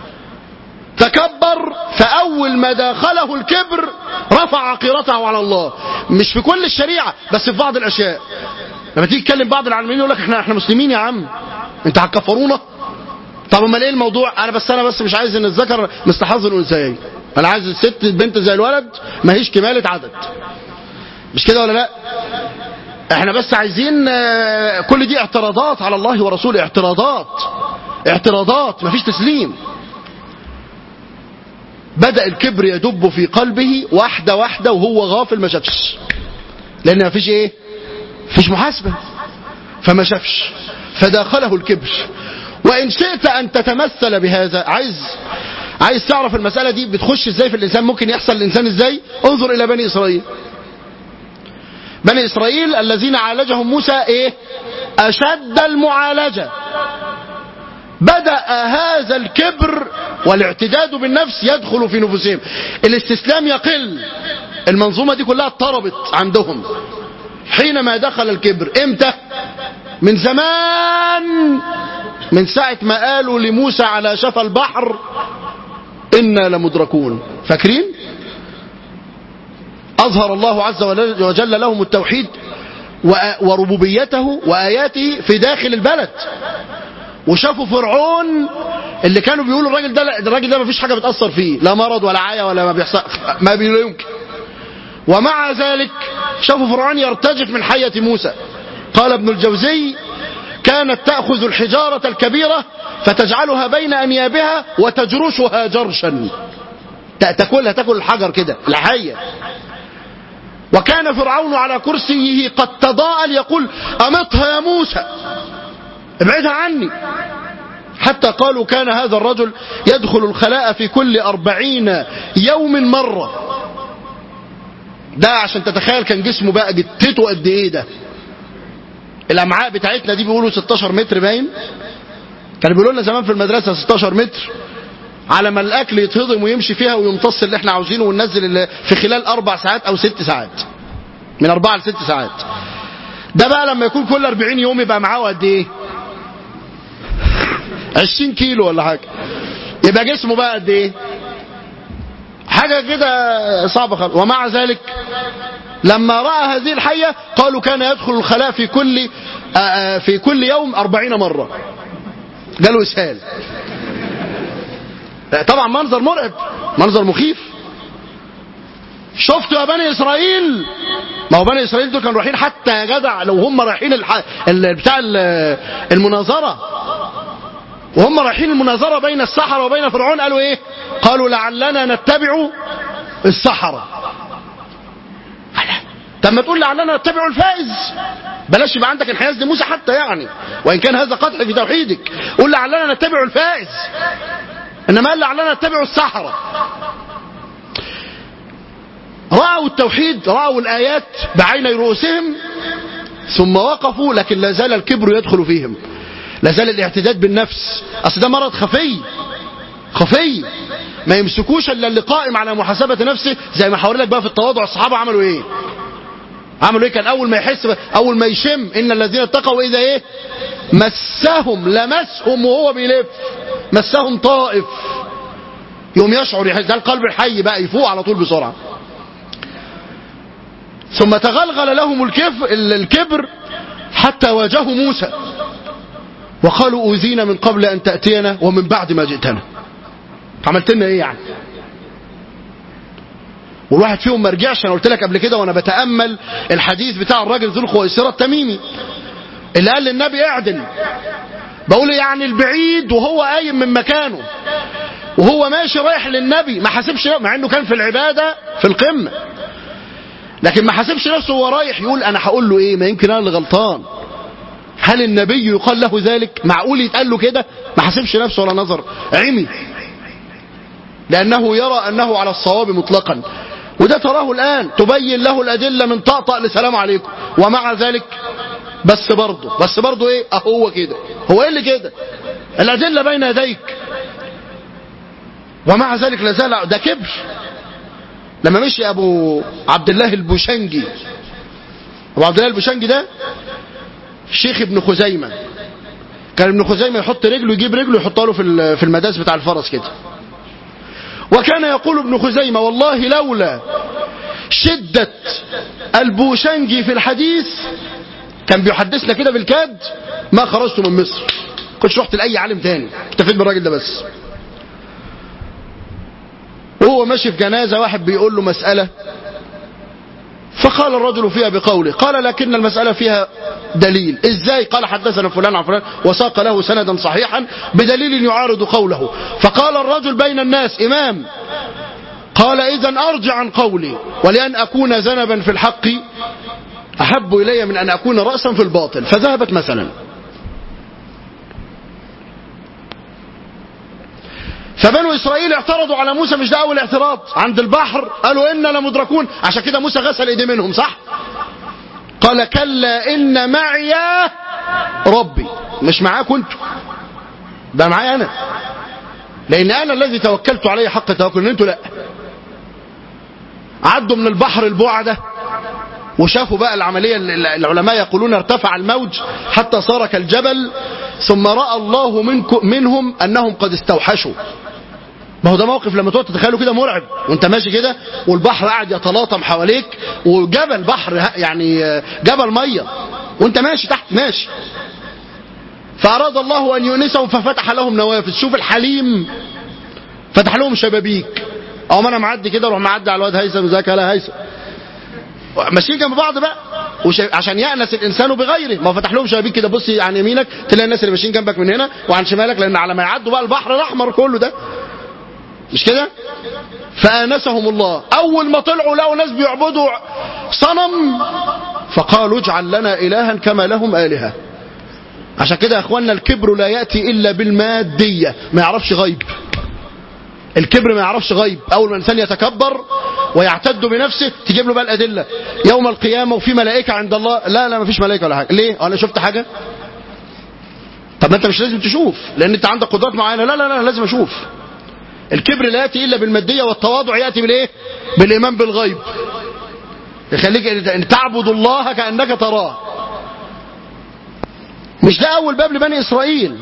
تكبر فأول ما داخله الكبر رفع عقيرته على الله مش في كل الشريعة بس في بعض الأشياء لما تيجي تكلم بعض العالمين يقول لك احنا احنا مسلمين يا عم انت هتكفرونا طب امال ايه الموضوع انا بس انا بس مش عايز ان الذكر مستحظ الانثيين انا عايز الست البنت زي الولد ما هيش كمالة عدد مش كده ولا لا احنا بس عايزين كل دي اعتراضات على الله ورسوله اعتراضات اعتراضات مفيش تسليم بدأ الكبر يدب في قلبه واحدة واحدة وهو غافل ما شافش لأن مفيش ايه مفيش محاسبة فما شافش فداخله الكبر وإن شئت أن تتمثل بهذا عايز عايز تعرف المسألة دي بتخش ازاي في الإنسان ممكن يحصل الإنسان ازاي انظر إلى بني إسرائيل بني إسرائيل الذين عالجهم موسى ايه أشد المعالجة بدأ هذا الكبر والاعتداد بالنفس يدخل في نفوسهم الاستسلام يقل المنظومة دي كلها اضطربت عندهم حينما دخل الكبر امتى من زمان من ساعة ما قالوا لموسى على شفا البحر إنا لمدركون فاكرين أظهر الله عز وجل لهم التوحيد وربوبيته وآياته في داخل البلد وشافوا فرعون اللي كانوا بيقولوا الراجل ده الراجل ده ما فيش حاجة بتأثر فيه لا مرض ولا عاية ولا ما بيحصل ما يمكن ومع ذلك شافوا فرعون يرتجف من حية موسى قال ابن الجوزي كانت تأخذ الحجارة الكبيرة فتجعلها بين أنيابها وتجرشها جرشا تأكلها تأكل الحجر كده الحية وكان فرعون على كرسيه قد تضاءل يقول أمطها يا موسى ابعدها عني حتى قالوا كان هذا الرجل يدخل الخلاء في كل أربعين يوم مرة ده عشان تتخيل كان جسمه بقى جتته قد ايه ده الامعاء بتاعتنا دي بيقولوا 16 متر باين كانوا بيقولوا لنا زمان في المدرسه 16 متر على ما الاكل يتهضم ويمشي فيها ويمتص اللي احنا عاوزينه وننزل في خلال اربع ساعات او ست ساعات من اربعه لست ساعات ده بقى لما يكون كل 40 يوم يبقى معاه قد ايه 20 كيلو ولا حاجه يبقى جسمه بقى قد ايه حاجه كده صعبه خالص ومع ذلك لما راى هذه الحيه قالوا كان يدخل الخلاء في كل في كل يوم 40 مره جاله اسهال طبعا منظر مرعب منظر مخيف شفتوا يا بني اسرائيل ما هو بني اسرائيل دول كانوا رايحين حتى يا جدع لو هم رايحين الح... ال... بتاع ال... المناظره وهم رايحين المناظره بين السحره وبين فرعون قالوا ايه قالوا لعلنا نتبع السحره طب ما تقول لعلنا نتبع الفائز بلاش يبقى عندك انحياز لموسى حتى يعني وان كان هذا قدح في توحيدك قول لعلنا نتبع الفائز انما قال لعلنا نتبع السحره رأوا التوحيد رأوا الآيات بعين رؤوسهم ثم وقفوا لكن لا زال الكبر يدخل فيهم لا زال الاعتداد بالنفس أصل ده مرض خفي خفي ما يمسكوش الا اللي قائم على محاسبة نفسه زي ما حاول لك بقى في التواضع الصحابة عملوا ايه عملوا ايه كان اول ما يحس اول ما يشم ان الذين اتقوا اذا ايه مسهم لمسهم وهو بيلف مسهم طائف يوم يشعر ده القلب الحي بقى يفوق على طول بسرعه ثم تغلغل لهم الكف الكبر حتى واجهوا موسى وقالوا أوذينا من قبل أن تأتينا ومن بعد ما جئتنا عملت لنا إيه يعني والواحد فيهم ما رجعش انا قلت لك قبل كده وانا بتامل الحديث بتاع الراجل ذو الخويصره التميمي اللي قال للنبي اعدل بقول يعني البعيد وهو قايم من مكانه وهو ماشي رايح للنبي ما حاسبش مع انه كان في العباده في القمه لكن ما حاسبش نفسه وهو رايح يقول انا هقول له ايه ما يمكن انا اللي غلطان هل النبي يقال له ذلك معقول يتقال له كده ما حاسبش نفسه ولا نظر عمي لانه يرى انه على الصواب مطلقا وده تراه الان تبين له الادله من طقطق لسلام عليكم ومع ذلك بس برضه بس برضه ايه اهو كده هو ايه اللي كده الادله بين يديك ومع ذلك لا زال ده كبر لما مشي ابو عبد الله البوشنجي ابو عبد الله البوشنجي ده شيخ ابن خزيمه كان ابن خزيمه يحط رجله يجيب رجله يحطها له في في المداس بتاع الفرس كده وكان يقول ابن خزيمه والله لولا شده البوشنجي في الحديث كان بيحدثنا كده بالكاد ما خرجت من مصر كنتش رحت لاي عالم تاني اكتفيت بالراجل ده بس وهو ماشي في جنازة واحد بيقول له مسألة فقال الرجل فيها بقوله قال لكن المسألة فيها دليل ازاي قال حدثنا فلان عن فلان وساق له سندا صحيحا بدليل يعارض قوله فقال الرجل بين الناس إمام قال إذا أرجع عن قولي ولأن أكون ذنبا في الحق أحب إلي من أن أكون رأسا في الباطل فذهبت مثلا فبنو إسرائيل اعترضوا على موسى مش ده أول اعتراض عند البحر قالوا إنا لمدركون عشان كده موسى غسل إيديه منهم صح قال كلا إن معي ربي مش معاكم انتوا ده معايا أنا لان انا الذي توكلت عليه حق التوكل ان انتوا لا عدوا من البحر البعده وشافوا بقى العملية العلماء يقولون ارتفع الموج حتى صار كالجبل ثم رأى الله منكم منهم أنهم قد استوحشوا ما هو ده موقف لما تقعد تتخيله كده مرعب وانت ماشي كده والبحر قاعد يتلاطم حواليك وجبل بحر يعني جبل ميه وانت ماشي تحت ماشي فأراد الله أن يؤنسهم ففتح لهم نوافذ شوف الحليم فتح لهم شبابيك أو ما أنا معدي كده أروح معدي على الواد هيثم ازيك يا هيثم ماشيين جنب بعض بقى وش... عشان يأنس الإنسان بغيره ما فتح لهم شبابيك كده بصي عن يمينك تلاقي الناس اللي ماشيين جنبك من هنا وعن شمالك لأن على ما يعدوا بقى البحر الأحمر كله ده مش كده فآنسهم الله أول ما طلعوا لقوا ناس بيعبدوا صنم فقالوا اجعل لنا إلها كما لهم آلهة عشان كده يا اخوانا الكبر لا يأتي إلا بالمادية ما يعرفش غيب الكبر ما يعرفش غيب أول ما الإنسان يتكبر ويعتد بنفسه تجيب له بقى الأدلة يوم القيامة وفي ملائكة عند الله لا لا ما فيش ملائكة ولا حاجة ليه أنا شفت حاجة طب ما أنت مش لازم تشوف لأن أنت عندك قدرات معينة لا لا لا لازم أشوف الكبر لا يأتي إلا بالمادية والتواضع يأتي بالإيه بالإيمان بالغيب يخليك أن تعبد الله كأنك تراه مش ده أول باب لبني إسرائيل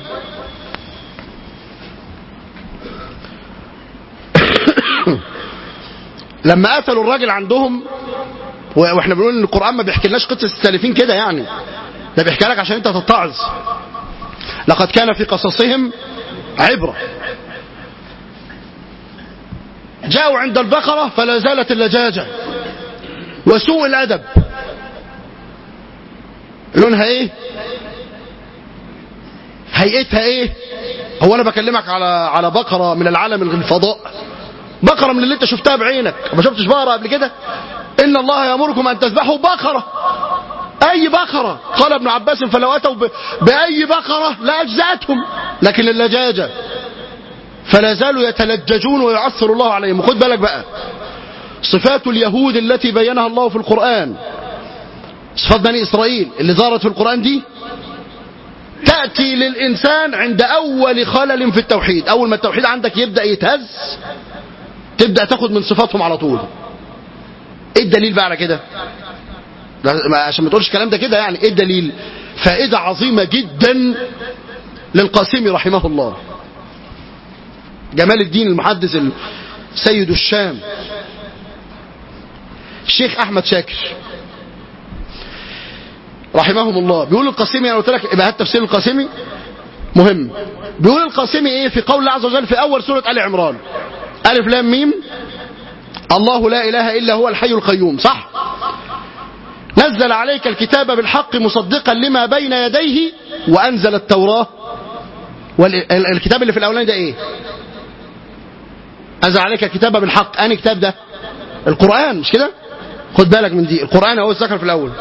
لما قتلوا الراجل عندهم واحنا بنقول ان القرآن ما بيحكيلناش قصة السالفين كده يعني ده بيحكي لك عشان انت تتعظ لقد كان في قصصهم عبرة جاءوا عند البقرة فلا زالت اللجاجة وسوء الأدب لونها ايه هيئتها ايه هو انا بكلمك على على بقرة من العالم الفضاء بقرة من اللي انت شفتها بعينك ما شفتش بقرة قبل كده ان الله يامركم ان تذبحوا بقرة اي بقرة قال ابن عباس فلو اتوا ب... باي بقرة لاجزاتهم لكن اللجاجة فلا زالوا يتلججون ويعثر الله عليهم وخد بالك بقى صفات اليهود التي بينها الله في القرآن صفات بني إسرائيل اللي ظهرت في القرآن دي تأتي للإنسان عند أول خلل في التوحيد أول ما التوحيد عندك يبدأ يتهز تبدأ تاخد من صفاتهم على طول ايه الدليل بقى على كده عشان ما تقولش الكلام ده كده يعني ايه الدليل فائدة عظيمة جدا للقاسمي رحمه الله جمال الدين المحدث سيد الشام الشيخ احمد شاكر رحمهم الله بيقول القاسمي انا قلت لك يبقى هات تفسير القاسمي مهم بيقول القاسمي ايه في قول الله عز وجل في اول سوره ال عمران الف لام ميم الله لا اله الا هو الحي القيوم صح نزل عليك الكتاب بالحق مصدقا لما بين يديه وانزل التوراه والكتاب اللي في الاولاني ده ايه انزل عليك الكتاب بالحق انهي كتاب ده القران مش كده خد بالك من دي القران هو ذكر في الاول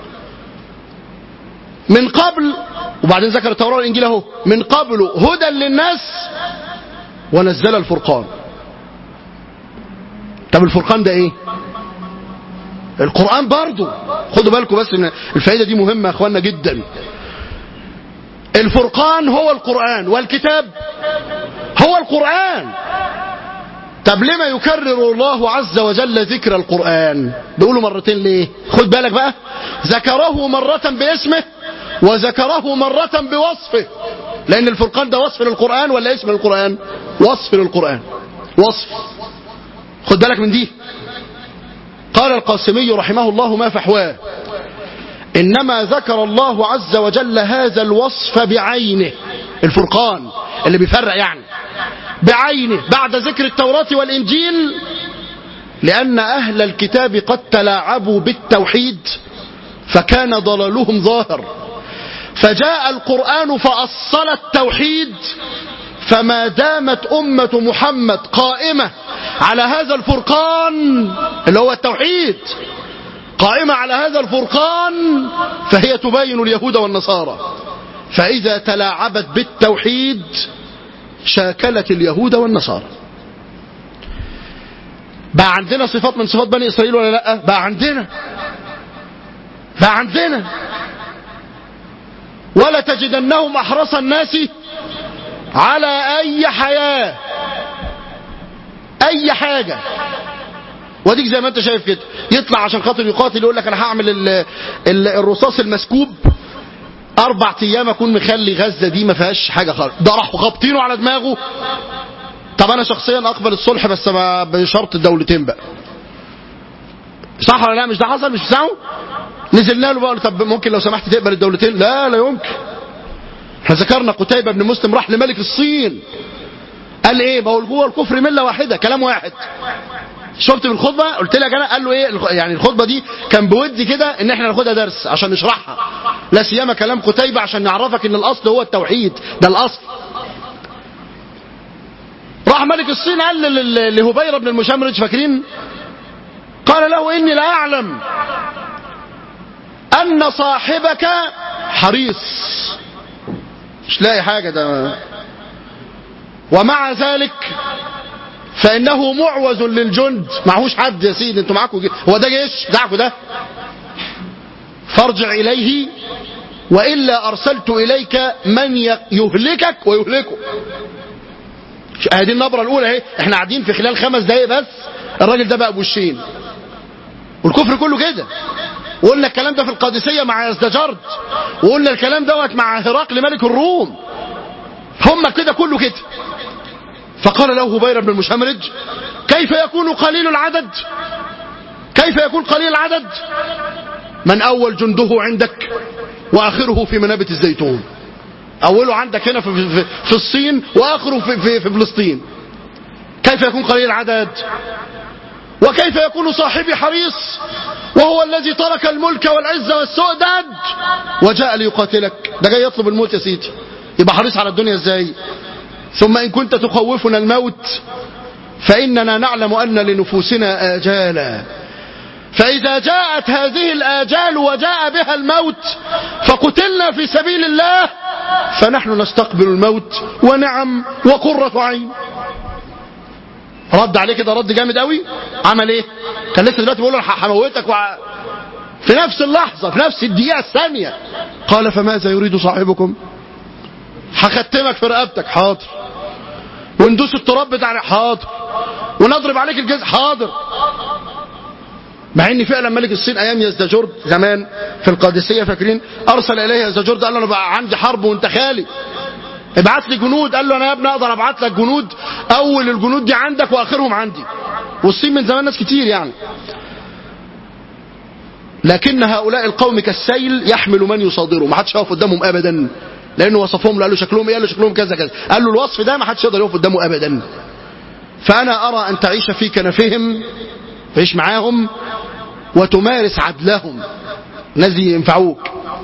من قبل وبعدين ذكر التوراة والإنجيل اهو من قبل هدى للناس ونزل الفرقان طب الفرقان ده ايه القرآن برضو خدوا بالكم بس ان الفائدة دي مهمة يا اخوانا جدا الفرقان هو القرآن والكتاب هو القرآن طب لما يكرر الله عز وجل ذكر القرآن بيقولوا مرتين ليه خد بالك بقى ذكره مرة باسمه وذكره مرة بوصفه لأن الفرقان ده وصف للقرآن ولا اسم للقرآن وصف للقرآن وصف خد بالك من دي قال القاسمي رحمه الله ما فحواه إنما ذكر الله عز وجل هذا الوصف بعينه الفرقان اللي بيفرق يعني بعينه بعد ذكر التوراة والإنجيل لأن أهل الكتاب قد تلاعبوا بالتوحيد فكان ضلالهم ظاهر فجاء القرآن فأصل التوحيد فما دامت أمة محمد قائمة على هذا الفرقان اللي هو التوحيد قائمة على هذا الفرقان فهي تبين اليهود والنصارى فإذا تلاعبت بالتوحيد شاكلت اليهود والنصارى بقى عندنا صفات من صفات بني إسرائيل ولا لا بقى عندنا بقى عندنا ولا تجدنهم أحرص الناس على أي حياة اي حاجة واديك زي ما انت شايف كده يطلع عشان خاطر يقاتل يقول لك انا هعمل ال ال الرصاص المسكوب اربع ايام اكون مخلي غزة دي ما فيهاش حاجة خالص ده راحوا خابطينه على دماغه طب انا شخصيا اقبل الصلح بس ما بشرط الدولتين بقى صح ولا لا مش ده حصل مش بتاعه نزلنا له بقى طب ممكن لو سمحت تقبل الدولتين لا لا يمكن احنا ذكرنا قتيبة بن مسلم راح لملك الصين قال ايه بقول جوه الكفر مله واحده كلام واحد شفت بالخطبه قلت لك انا قال له ايه يعني الخطبه دي كان بودي كده ان احنا ناخدها درس عشان نشرحها لا سيما كلام قتيبة عشان نعرفك ان الاصل هو التوحيد ده الاصل راح ملك الصين قال لهبير بن المشمرج فاكرين قال له اني لا اعلم ان صاحبك حريص مش لاقي حاجة ده ومع ذلك فإنه معوز للجند معهوش حد يا سيدي انتوا معاكم جي. هو ده جيش بتاعكم ده فارجع إليه وإلا أرسلت إليك من يهلكك ويهلكه هذه النبرة الأولى اهي احنا قاعدين في خلال خمس دقايق بس الراجل ده بقى بوشين والكفر كله كده وقلنا الكلام ده في القادسية مع يزدجرد وقلنا الكلام دوت مع هرقل ملك الروم هم كده كله كده فقال له هبير بن المشمرج كيف يكون قليل العدد كيف يكون قليل العدد من أول جنده عندك وآخره في منابت الزيتون أوله عندك هنا في, في, في الصين وآخره في, في, في فلسطين كيف يكون قليل العدد وكيف يكون صاحبي حريص وهو الذي ترك الملك والعزة والسؤدد وجاء ليقاتلك ده جاي يطلب الموت يا سيدي يبقى حريص على الدنيا ازاي ثم إن كنت تخوفنا الموت فإننا نعلم أن لنفوسنا آجالا فإذا جاءت هذه الآجال وجاء بها الموت فقتلنا في سبيل الله فنحن نستقبل الموت ونعم وقرة عين رد عليه كده رد جامد قوي عمل ايه كان لسه دلوقتي بيقول له هموتك وع... في نفس اللحظة في نفس الدقيقة الثانية قال فماذا يريد صاحبكم هختمك في رقبتك حاضر وندوس التراب بتاع حاضر ونضرب عليك الجزء حاضر مع ان فعلا ملك الصين ايام يزدجرد زمان في القادسيه فاكرين ارسل اليه يزدجرد قال له انا بقى عندي حرب وانت خالي ابعت لي جنود قال له انا يا ابني اقدر ابعت لك جنود اول الجنود دي عندك واخرهم عندي والصين من زمان ناس كتير يعني لكن هؤلاء القوم كالسيل يحمل من يصادره ما حدش يقف قدامهم ابدا لانه وصفهم قال له شكلهم ايه قال له شكلهم كذا كذا قال له الوصف ده ما حدش يقدر يقف قدامه ابدا فانا ارى ان تعيش في كنفهم تعيش معاهم وتمارس عدلهم الذي ينفعوك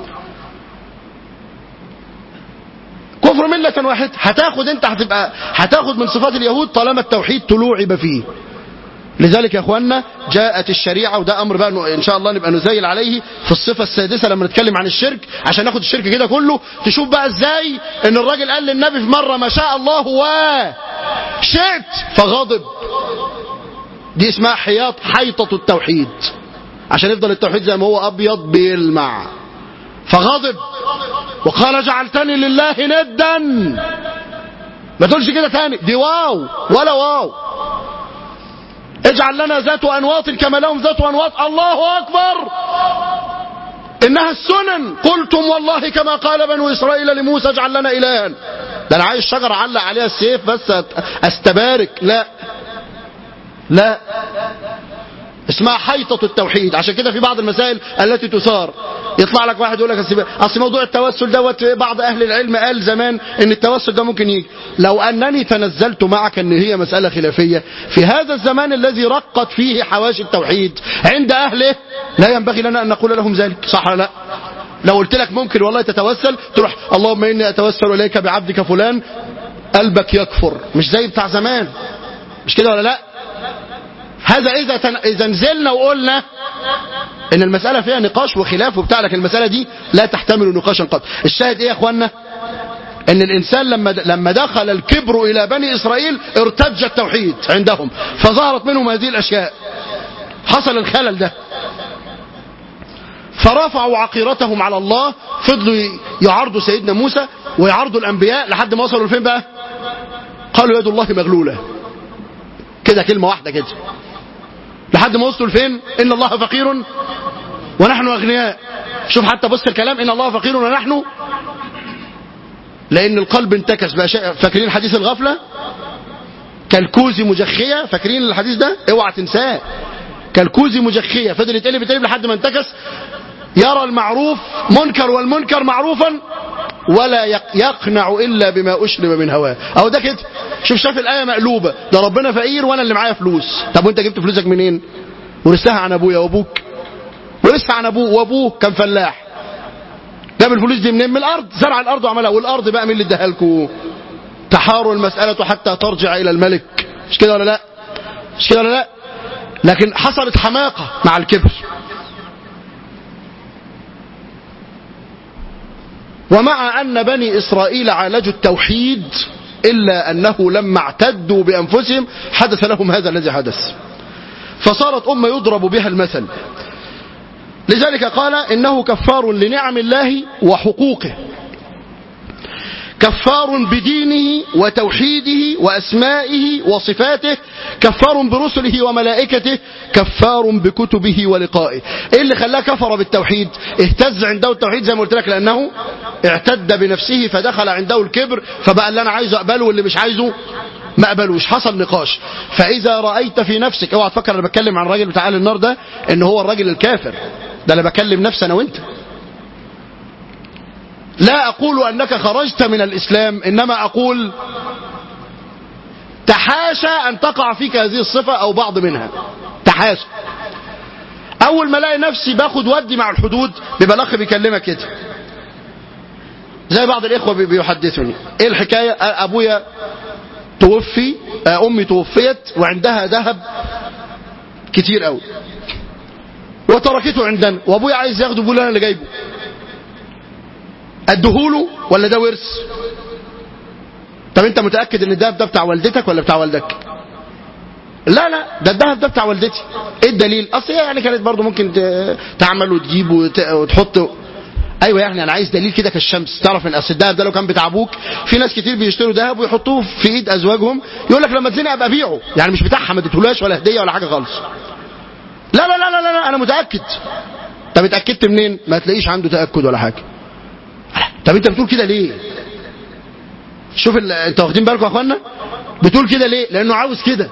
كفر ملة واحد هتاخد انت هتبقى هتاخد من صفات اليهود طالما التوحيد تلوعب فيه لذلك يا اخوانا جاءت الشريعة وده امر بقى ان شاء الله نبقى نزيل عليه في الصفة السادسة لما نتكلم عن الشرك عشان ناخد الشرك كده كله تشوف بقى ازاي ان الراجل قال للنبي في مرة ما شاء الله وشئت فغضب دي اسمها حياط حيطة التوحيد عشان يفضل التوحيد زي ما هو ابيض بيلمع فغضب وقال جعلتني لله ندا ما تقولش كده تاني دي واو ولا واو اجعل لنا ذات انواط كما لهم ذات انواط الله اكبر انها السنن قلتم والله كما قال بنو اسرائيل لموسى اجعل لنا الها ده انا عايز شجره علق عليها السيف بس استبارك لا لا اسمها حيطة التوحيد عشان كده في بعض المسائل التي تثار يطلع لك واحد يقول لك اصل موضوع التوسل دوت بعض اهل العلم قال زمان ان التوسل ده ممكن يجي لو انني تنزلت معك ان هي مسألة خلافية في هذا الزمان الذي رقت فيه حواشي التوحيد عند اهله لا ينبغي لنا ان نقول لهم ذلك صح ولا لا لو قلت لك ممكن والله تتوسل تروح اللهم اني اتوسل اليك بعبدك فلان قلبك يكفر مش زي بتاع زمان مش كده ولا لا هذا إذا تن... إذا نزلنا وقلنا إن المسألة فيها نقاش وخلاف وبتاع لكن المسألة دي لا تحتمل نقاشا قط الشاهد إيه يا أخوانا إن الإنسان لما لما دخل الكبر إلى بني إسرائيل ارتج التوحيد عندهم فظهرت منهم هذه الأشياء حصل الخلل ده فرفعوا عقيرتهم على الله فضلوا يعرضوا سيدنا موسى ويعرضوا الأنبياء لحد ما وصلوا لفين بقى قالوا يد الله مغلولة كده كلمة واحدة كده لحد ما وصلوا لفين إن الله فقير ونحن أغنياء شوف حتى بص الكلام إن الله فقير ونحن لأن القلب انتكس بقى شيء فاكرين حديث الغفلة كالكوز مجخية فاكرين الحديث ده اوعى تنساه كالكوز مجخية فضل يتقلب يتقلب لحد ما انتكس يرى المعروف منكر والمنكر معروفا ولا يقنع إلا بما أشرب من هواه أو ده كده شوف شاف الآية مقلوبة ده ربنا فقير وأنا اللي معايا فلوس طب وأنت جبت فلوسك منين ورثتها عن أبويا وأبوك ورثها عن أبوه وأبوه كان فلاح جاب الفلوس دي منين من الأرض زرع الأرض وعملها والأرض بقى مين اللي اداها لكم تحار المسألة حتى ترجع إلى الملك مش كده ولا لا مش كده ولا لا لكن حصلت حماقة مع الكبر ومع أن بني إسرائيل عالجوا التوحيد إلا أنه لما اعتدوا بأنفسهم حدث لهم هذا الذي حدث فصارت أمة يضرب بها المثل لذلك قال إنه كفار لنعم الله وحقوقه كفار بدينه وتوحيده وأسمائه وصفاته كفار برسله وملائكته كفار بكتبه ولقائه ايه اللي خلاه كفر بالتوحيد اهتز عنده التوحيد زي ما قلت لك لأنه اعتد بنفسه فدخل عنده الكبر فبقى اللي أنا عايزه أقبله واللي مش عايزه ما قبلوش حصل نقاش فإذا رأيت في نفسك اوعى تفكر أنا بتكلم عن الراجل بتاع النار ده إن هو الراجل الكافر ده أنا بكلم نفسي أنا وأنت لا أقول أنك خرجت من الإسلام إنما أقول تحاشى أن تقع فيك هذه الصفة أو بعض منها تحاشى أول ما ألاقي نفسي باخد ودي مع الحدود بيبقى الأخ بيكلمك كده زي بعض الإخوة بيحدثني إيه الحكاية أبويا توفي أمي توفيت وعندها ذهب كتير قوي وتركته عندنا وأبويا عايز ياخده بيقول أنا اللي جايبه اديهوله ولا ده ورث طب انت متاكد ان الدهب ده بتاع والدتك ولا بتاع والدك لا لا ده الدهب ده بتاع والدتي ايه الدليل اصل هي يعني كانت برضو ممكن تعمل وتجيب وتحط ايوه يعني انا عايز دليل كده كالشمس تعرف ان اصل الدهب ده لو كان بتاع ابوك في ناس كتير بيشتروا دهب ويحطوه في ايد ازواجهم يقول لك لما تزنق ابقى ابيعه يعني مش بتاعها ما اديتهولاش ولا هديه ولا حاجه خالص لا لا لا لا لا انا متاكد طب اتاكدت منين ما تلاقيش عنده تاكد ولا حاجه طب انت بتقول كده ليه شوف ال... انت واخدين بالكم يا اخوانا بتقول كده ليه لانه عاوز كده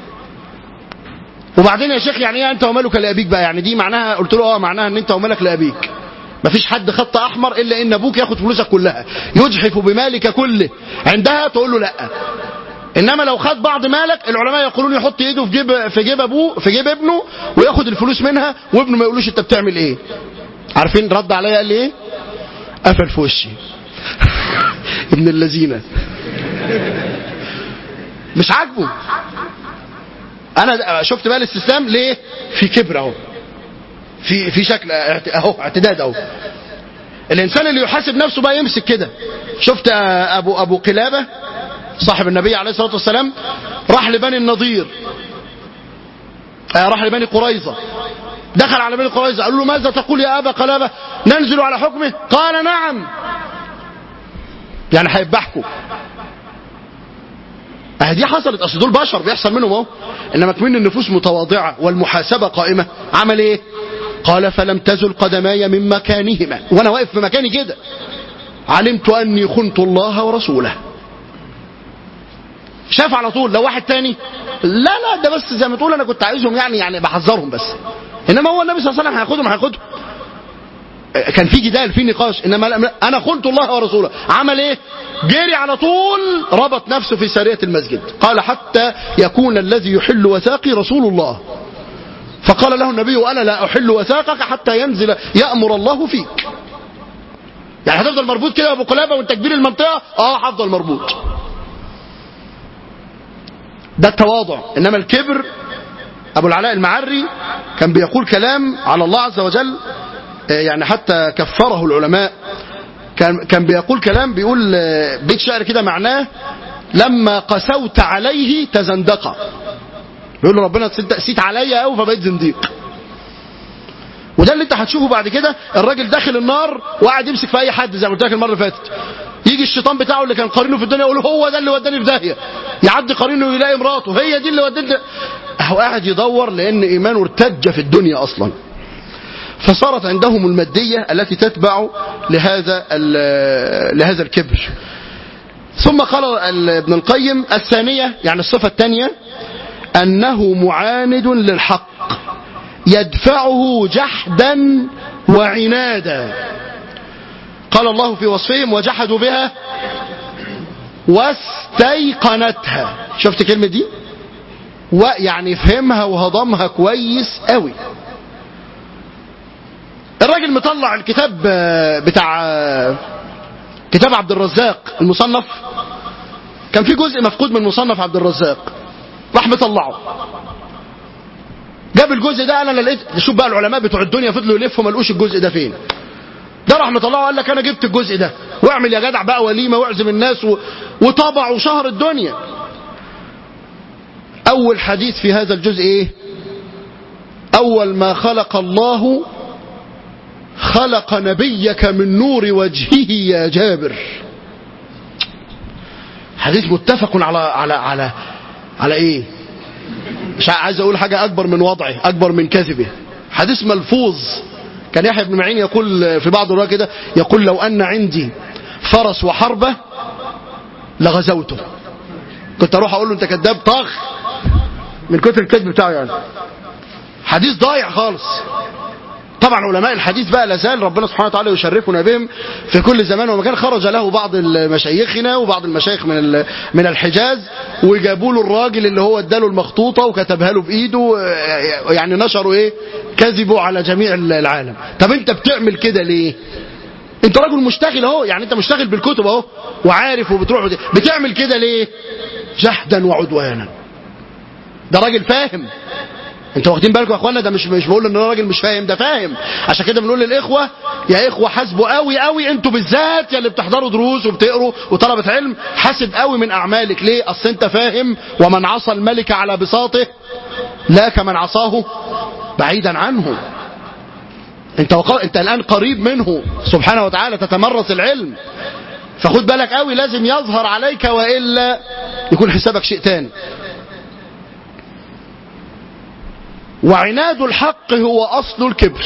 وبعدين يا شيخ يعني ايه انت ومالك لابيك بقى يعني دي معناها قلت له اه معناها ان انت ومالك لابيك مفيش حد خط احمر الا ان ابوك ياخد فلوسك كلها يجحف بمالك كله عندها تقول له لا انما لو خد بعض مالك العلماء يقولون يحط ايده في جيب في جيب ابوه في جيب ابنه وياخد الفلوس منها وابنه ما يقولوش انت بتعمل ايه عارفين رد عليا قال لي ايه قفل في وشي ابن الذين مش عاجبه انا شفت بقى الاستسلام ليه في كبر اهو في في شكل اهو اعتداد اهو الانسان اللي يحاسب نفسه بقى يمسك كده شفت ابو ابو قلابه صاحب النبي عليه الصلاه والسلام راح لبني النضير راح لبني قريظه دخل على بني قريظة قالوا له ماذا تقول يا أبا قلابة ننزل على حكمه قال نعم يعني هيذبحكم اه دي حصلت اصل دول بشر بيحصل منهم اهو انما كمان النفوس متواضعه والمحاسبه قائمه عمل ايه؟ قال فلم تزل قدماي من مكانهما وانا واقف في مكاني كده علمت اني خنت الله ورسوله شاف على طول لو واحد تاني لا لا ده بس زي ما تقول انا كنت عايزهم يعني يعني بحذرهم بس انما هو النبي صلى الله عليه وسلم هياخدهم هياخدهم كان في جدال في نقاش انما انا خنت الله ورسوله عمل ايه جري على طول ربط نفسه في ساريه المسجد قال حتى يكون الذي يحل وثاقي رسول الله فقال له النبي انا لا احل وثاقك حتى ينزل يامر الله فيك يعني هتفضل مربوط كده يا ابو قلابه وانت كبير المنطقه اه هفضل مربوط ده التواضع انما الكبر ابو العلاء المعري كان بيقول كلام على الله عز وجل يعني حتى كفره العلماء كان كان بيقول كلام بيقول بيت شعر كده معناه لما قسوت عليه تزندق بيقول له ربنا سيت عليا قوي فبقيت زنديق وده اللي انت هتشوفه بعد كده الراجل داخل النار وقاعد يمسك في اي حد زي ما قلت لك المره اللي فاتت يجي الشيطان بتاعه اللي كان قرينه في الدنيا يقول هو ده اللي وداني في داهيه يعدي قرينه يلاقي مراته هي دي اللي وداني هو قاعد يدور لان ايمانه ارتج في الدنيا اصلا فصارت عندهم الماديه التي تتبع لهذا لهذا الكبر ثم قال ابن القيم الثانيه يعني الصفه الثانيه انه معاند للحق يدفعه جحدا وعنادا قال الله في وصفهم وجحدوا بها واستيقنتها شفت كلمة دي ويعني فهمها وهضمها كويس قوي الراجل مطلع الكتاب بتاع كتاب عبد الرزاق المصنف كان في جزء مفقود من مصنف عبد الرزاق راح مطلعه جاب الجزء ده انا لقيت شوف بقى العلماء بتوع الدنيا فضلوا يلفوا ما لقوش الجزء ده فين ده راح مطلعه قال لك انا جبت الجزء ده واعمل يا جدع بقى وليمه واعزم الناس و... وطبع وشهر الدنيا اول حديث في هذا الجزء ايه اول ما خلق الله خلق نبيك من نور وجهه يا جابر حديث متفق على على على على ايه مش عايز اقول حاجه اكبر من وضعه اكبر من كذبه حديث ملفوظ كان يحيى بن معين يقول في بعض الروايات كده يقول لو ان عندي فرس وحربه لغزوته كنت اروح اقول له انت كذاب طخ من كتر الكذب بتاعه يعني حديث ضايع خالص طبعا علماء الحديث بقى لازال ربنا سبحانه وتعالى يشرفنا بهم في كل زمان ومكان خرج له بعض مشايخنا وبعض المشايخ من من الحجاز وجابوا له الراجل اللي هو اداله المخطوطه وكتبها له بايده يعني نشروا ايه كذبوا على جميع العالم طب انت بتعمل كده ليه انت راجل مشتغل اهو يعني انت مشتغل بالكتب اهو وعارف وبتروح ودي. بتعمل كده ليه جحدا وعدوانا ده راجل فاهم انتوا واخدين بالكم يا اخوانا ده مش مش بقول ان راجل مش فاهم ده فاهم عشان كده بنقول للاخوه يا اخوه حاسبوا قوي قوي انتوا بالذات يا اللي بتحضروا دروس وبتقروا وطلبه علم حاسب قوي من اعمالك ليه اصل انت فاهم ومن عصى الملك على بساطه لا كمن عصاه بعيدا عنه انت وق... انت الان قريب منه سبحانه وتعالى تتمرس العلم فخد بالك قوي لازم يظهر عليك والا يكون حسابك شيء تاني وعناد الحق هو أصل الكبر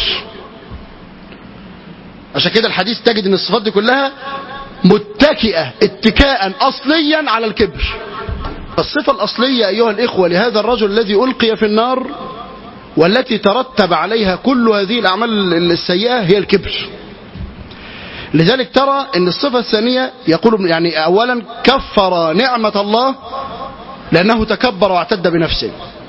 عشان كده الحديث تجد ان الصفات دي كلها متكئة اتكاء أصليا على الكبر الصفة الأصلية أيها الإخوة لهذا الرجل الذي ألقي في النار والتي ترتب عليها كل هذه الأعمال السيئة هي الكبر لذلك ترى ان الصفة الثانية يقول يعني أولا كفر نعمة الله لأنه تكبر واعتد بنفسه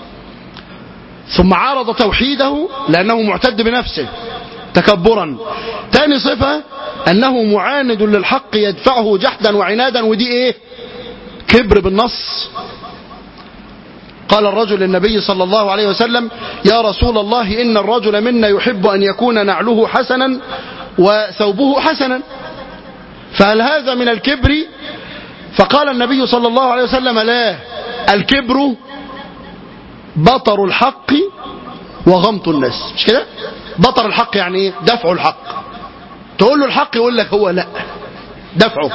ثم عارض توحيده لأنه معتد بنفسه تكبرا ثاني صفة أنه معاند للحق يدفعه جحدا وعنادا ودي إيه كبر بالنص قال الرجل للنبي صلى الله عليه وسلم يا رسول الله إن الرجل منا يحب أن يكون نعله حسنا وثوبه حسنا فهل هذا من الكبر فقال النبي صلى الله عليه وسلم لا الكبر بطر الحق وغمط الناس مش كده بطر الحق يعني ايه دفع الحق تقول له الحق يقول لك هو لا دفعه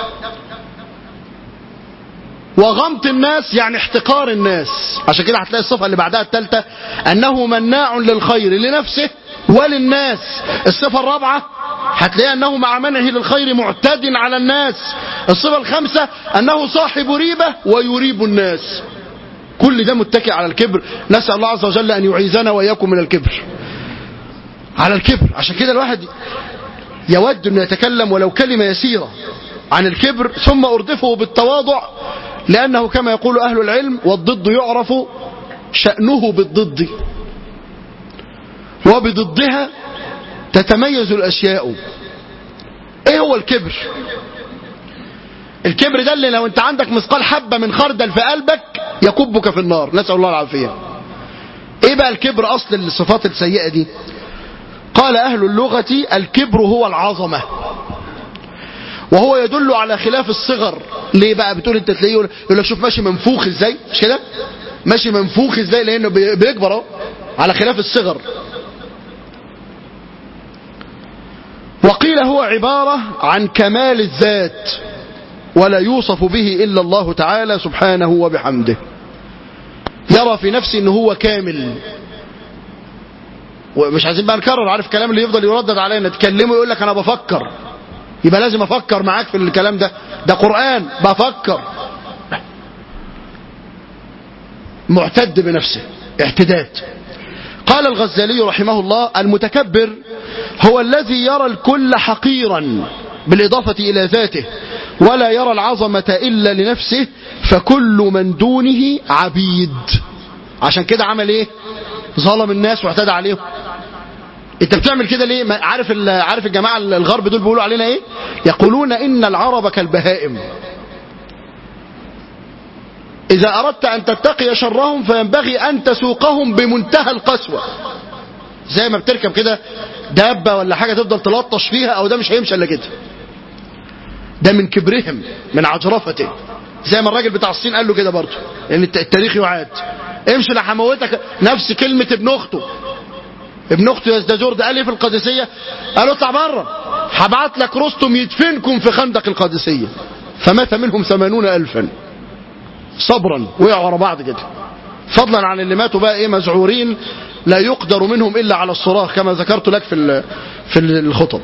وغمط الناس يعني احتقار الناس عشان كده هتلاقي الصفة اللي بعدها الثالثة أنه مناع للخير لنفسه وللناس الصفة الرابعة هتلاقي أنه مع منعه للخير معتد على الناس الصفة الخامسة أنه صاحب ريبة ويريب الناس كل ده متكئ على الكبر نسأل الله عز وجل أن يعيذنا وإياكم من الكبر على الكبر عشان كده الواحد يود أن يتكلم ولو كلمة يسيرة عن الكبر ثم أردفه بالتواضع لأنه كما يقول أهل العلم والضد يعرف شأنه بالضد وبضدها تتميز الأشياء ايه هو الكبر الكبر ده اللي لو انت عندك مثقال حبة من خردل في قلبك يكبك في النار نسأل الله العافية ايه بقى الكبر اصل الصفات السيئة دي قال اهل اللغة الكبر هو العظمة وهو يدل على خلاف الصغر ليه بقى بتقول انت تلاقيه يقول لك شوف ماشي منفوخ ازاي مش كده ماشي منفوخ ازاي لانه بيكبر اهو على خلاف الصغر وقيل هو عبارة عن كمال الذات ولا يوصف به إلا الله تعالى سبحانه وبحمده يرى في نفسه أنه هو كامل ومش عايزين بقى نكرر عارف الكلام اللي يفضل يردد علينا تكلمه يقول لك أنا بفكر يبقى لازم أفكر معاك في الكلام ده ده قرآن بفكر معتد بنفسه اعتداد قال الغزالي رحمه الله المتكبر هو الذي يرى الكل حقيرا بالإضافة إلى ذاته ولا يرى العظمة إلا لنفسه فكل من دونه عبيد عشان كده عمل ايه ظلم الناس واعتدى عليهم انت بتعمل كده ليه ما عارف عارف الجماعه الغرب دول بيقولوا علينا ايه يقولون ان العرب كالبهائم إذا أردت أن تتقي شرهم فينبغي أن تسوقهم بمنتهى القسوة زي ما بتركب كده دابة ولا حاجة تفضل تلطش فيها أو ده مش هيمشي إلا كده ده من كبرهم من عجرفته زي ما الراجل بتاع الصين قال له كده برضه لأن التاريخ يعاد امشي انا هموتك نفس كلمة ابن أخته ابن أخته يزدجور ده قال ايه في القادسية قال له اطلع بره هبعت لك رستم يدفنكم في خندق القادسية فمات منهم ثمانون ألفا صبرا وقعوا ورا بعض كده فضلا عن اللي ماتوا بقى ايه مزعورين لا يقدر منهم الا على الصراخ كما ذكرت لك في في الخطب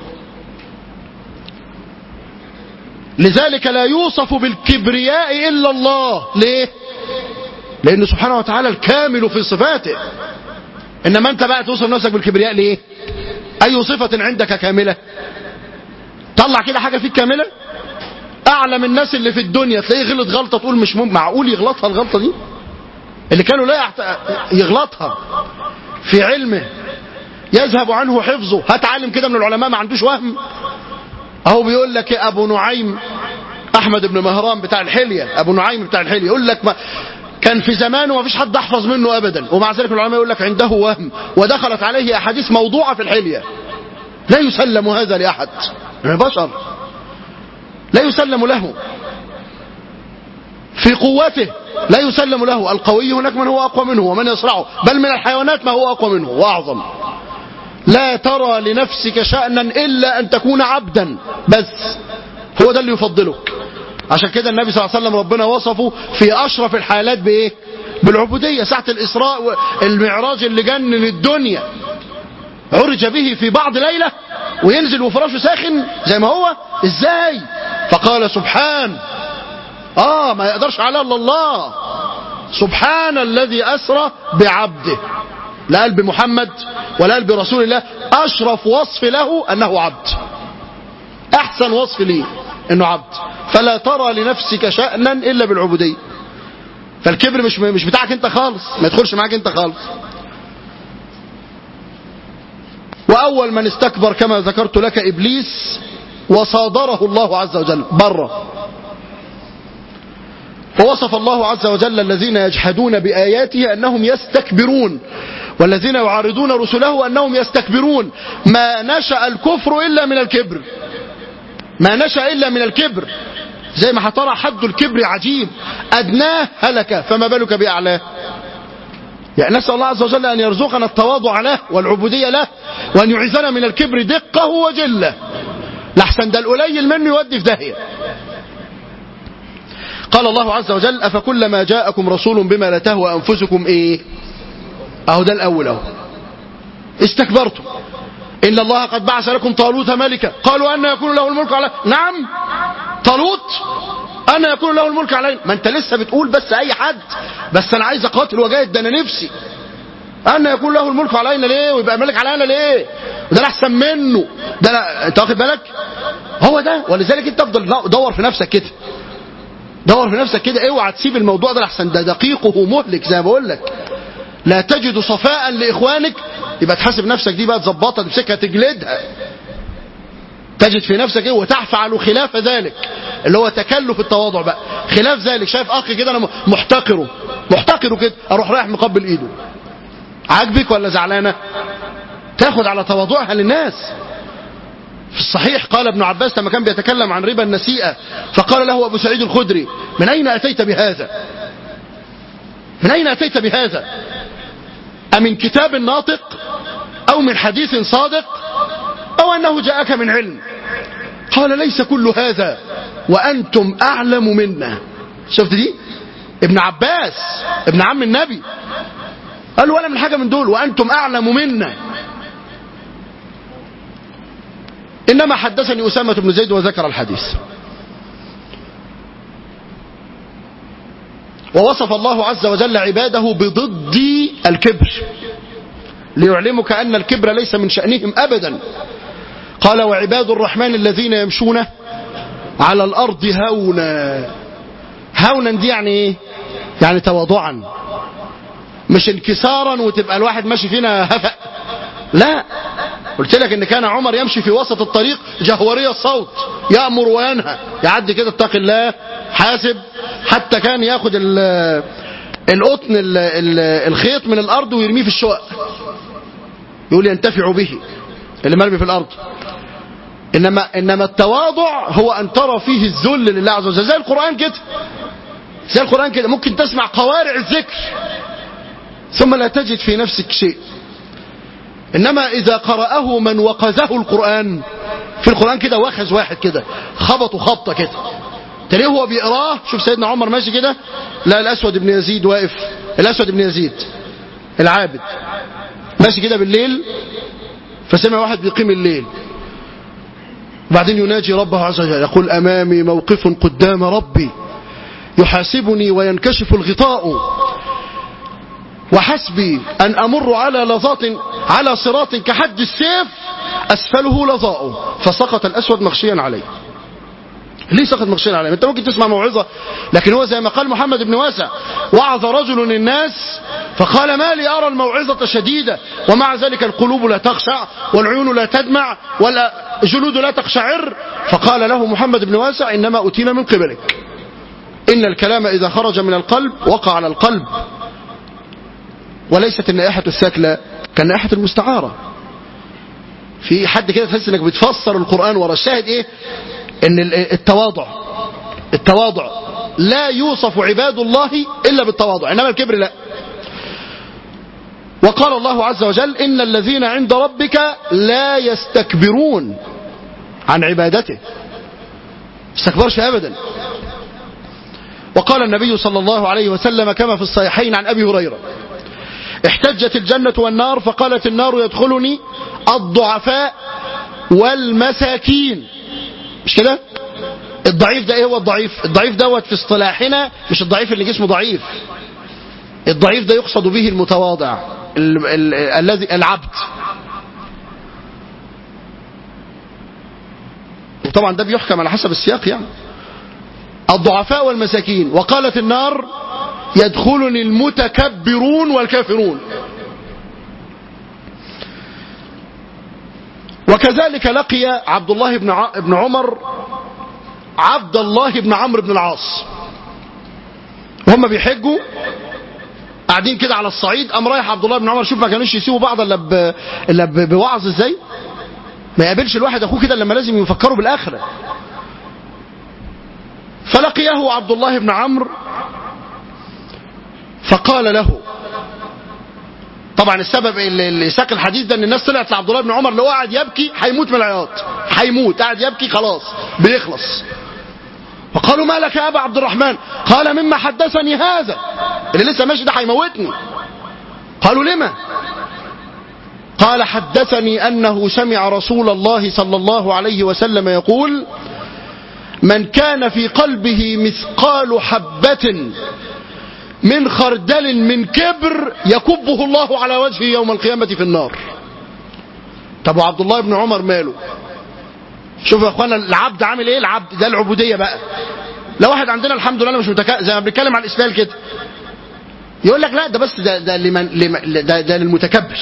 لذلك لا يوصف بالكبرياء الا الله ليه لان سبحانه وتعالى الكامل في صفاته انما انت بقى توصف نفسك بالكبرياء ليه اي صفه عندك كامله طلع كده حاجه فيك كامله اعلم الناس اللي في الدنيا تلاقيه غلط غلطه تقول مش ممكن معقول يغلطها الغلطه دي اللي كانوا لا يحت... يغلطها في علمه يذهب عنه حفظه هات عالم كده من العلماء ما عندوش وهم اهو بيقول لك ابو نعيم احمد بن مهران بتاع الحليه ابو نعيم بتاع الحليه يقول لك ما كان في زمانه ما فيش حد احفظ منه ابدا ومع ذلك العلماء يقول لك عنده وهم ودخلت عليه احاديث موضوعه في الحليه لا يسلم هذا لاحد بشر لا يسلم له في قوته لا يسلم له القوي هناك من هو أقوى منه ومن يصرعه بل من الحيوانات ما هو أقوى منه وأعظم لا ترى لنفسك شأنا إلا أن تكون عبدا بس هو ده اللي يفضلك عشان كده النبي صلى الله عليه وسلم ربنا وصفه في أشرف الحالات بإيه بالعبودية ساعة الإسراء المعراج اللي جنن الدنيا عرج به في بعض ليلة وينزل وفراشه ساخن زي ما هو ازاي فقال سبحان اه ما يقدرش على الا الله سبحان الذي اسرى بعبده لا قال بمحمد ولا قال برسول الله اشرف وصف له انه عبد احسن وصف ليه انه عبد فلا ترى لنفسك شأنا الا بالعبودية فالكبر مش مش بتاعك انت خالص ما يدخلش معاك انت خالص وأول من استكبر كما ذكرت لك إبليس وصادره الله عز وجل بره فوصف الله عز وجل الذين يجحدون بآياته أنهم يستكبرون والذين يعارضون رسله أنهم يستكبرون ما نشأ الكفر إلا من الكبر ما نشأ إلا من الكبر زي ما هترى حد الكبر عجيب أدناه هلك فما بالك بأعلاه يعني نسأل الله عز وجل أن يرزقنا التواضع له والعبودية له وأن يعيذنا من الكبر دقه وجله لحسن ده القليل منه يودي في داهية قال الله عز وجل أفكلما جاءكم رسول بما لا تهوى أنفسكم إيه أهو ده الأول أهو استكبرتم إن الله قد بعث لكم طالوت ملكا قالوا أن يكون له الملك على نعم طالوت أنا يكون له الملك علينا ما أنت لسه بتقول بس أي حد بس أنا عايز أقاتل وجاهد ده أنا نفسي أنا يكون له الملك علينا ليه ويبقى ملك علينا ليه ده أنا أحسن منه ده أنا أنت واخد بالك هو ده ولذلك أنت تفضل دور في نفسك كده دور في نفسك كده اوعى تسيب الموضوع ده لحسن ده دقيقه مهلك زي ما بقول لك لا تجد صفاء لاخوانك يبقى تحاسب نفسك دي بقى تظبطها تمسكها تجلدها تجد في نفسك ايه وتفعل خلاف ذلك اللي هو تكلف التواضع بقى خلاف ذلك شايف اخ كده انا محتقره محتقره كده اروح رايح مقبل ايده عاجبك ولا زعلانه تاخد على تواضعها للناس في الصحيح قال ابن عباس لما كان بيتكلم عن ربا النسيئة فقال له أبو سعيد الخدري من أين أتيت بهذا من أين أتيت بهذا أمن كتاب ناطق أو من حديث صادق أو أنه جاءك من علم قال ليس كل هذا وأنتم أعلم منا شفت دي ابن عباس ابن عم النبي قال ولا من حاجة من دول وأنتم أعلم منا إنما حدثني أسامة بن زيد وذكر الحديث ووصف الله عز وجل عباده بضد الكبر ليعلمك أن الكبر ليس من شأنهم أبدا قال وعباد الرحمن الذين يمشون على الأرض هونا هونا دي يعني ايه يعني تواضعا مش انكسارا وتبقى الواحد ماشي فينا هفأ لا قلت لك ان كان عمر يمشي في وسط الطريق جهوري الصوت يأمر وينهى يعدي كده اتق الله حاسب حتى كان ياخد ال- القطن ال- ال- الخيط من الارض ويرميه في الشقق يقول ينتفع به اللي مرمي في الارض انما انما التواضع هو ان ترى فيه الذل لله عز وجل زي القران كده زي القران كده ممكن تسمع قوارع الذكر ثم لا تجد في نفسك شيء انما اذا قرأه من وقزه القرآن في القرآن كده واخذ واحد كده خبطه خبطه كده تلاقيه هو بيقراه شوف سيدنا عمر ماشي كده لا الاسود بن يزيد واقف الاسود بن يزيد العابد ماشي كده بالليل فسمع واحد بيقيم الليل وبعدين يناجي ربه عز وجل يقول امامي موقف قدام ربي يحاسبني وينكشف الغطاء وحسبي أن أمر على لظات على صراط كحد السيف أسفله لظاء فسقط الأسود مغشيا عليه ليه سقط مغشيا عليه انت ممكن تسمع موعظة لكن هو زي ما قال محمد بن واسع وعظ رجل الناس فقال ما لي أرى الموعظة شديدة ومع ذلك القلوب لا تخشع والعيون لا تدمع والجلود لا تقشعر فقال له محمد بن واسع إنما أتينا من قبلك إن الكلام إذا خرج من القلب وقع على القلب وليست النائحة الساكلة كالنائحة المستعارة في حد كده تحس انك بتفسر القرآن ورا الشاهد ايه ان ال- التواضع التواضع لا يوصف عباد الله الا بالتواضع انما الكبر لا وقال الله عز وجل ان الذين عند ربك لا يستكبرون عن عبادته استكبرش ابدا وقال النبي صلى الله عليه وسلم كما في الصحيحين عن ابي هريره احتجت الجنة والنار فقالت النار يدخلني الضعفاء والمساكين مش كده الضعيف ده ايه هو الضعيف الضعيف دوت في اصطلاحنا مش الضعيف اللي جسمه ضعيف الضعيف ده يقصد به المتواضع ال- ال- الذي العبد وطبعا ده بيحكم على حسب السياق يعني الضعفاء والمساكين وقالت النار يدخلني المتكبرون والكافرون وكذلك لقي عبد الله بن ع- بن عمر عبد الله بن عمرو بن العاص وهم بيحجوا قاعدين كده على الصعيد قام رايح عبد الله بن عمر شوف ما كانوش يسيبوا بعض الا ب... الا ب... بوعظ ازاي ما يقابلش الواحد اخوه كده لما لازم يفكروا بالاخره فلقيه عبد الله بن عمرو فقال له طبعا السبب اللي اللي ساق الحديث ده ان الناس طلعت لعبد الله بن عمر لو قاعد يبكي هيموت من العياط هيموت قاعد يبكي خلاص بيخلص فقالوا ما لك يا ابا عبد الرحمن قال مما حدثني هذا اللي لسه ماشي ده هيموتني قالوا لما قال حدثني انه سمع رسول الله صلى الله عليه وسلم يقول من كان في قلبه مثقال حبه من خردل من كبر يكبه الله على وجهه يوم القيامة في النار طب وعبد الله بن عمر ماله شوف يا اخوانا العبد عامل ايه العبد ده العبودية بقى لو واحد عندنا الحمد لله مش متك... زي ما بنتكلم عن الاسبال كده يقول لك لا ده بس ده ده لمن لمن ده, ده للمتكبر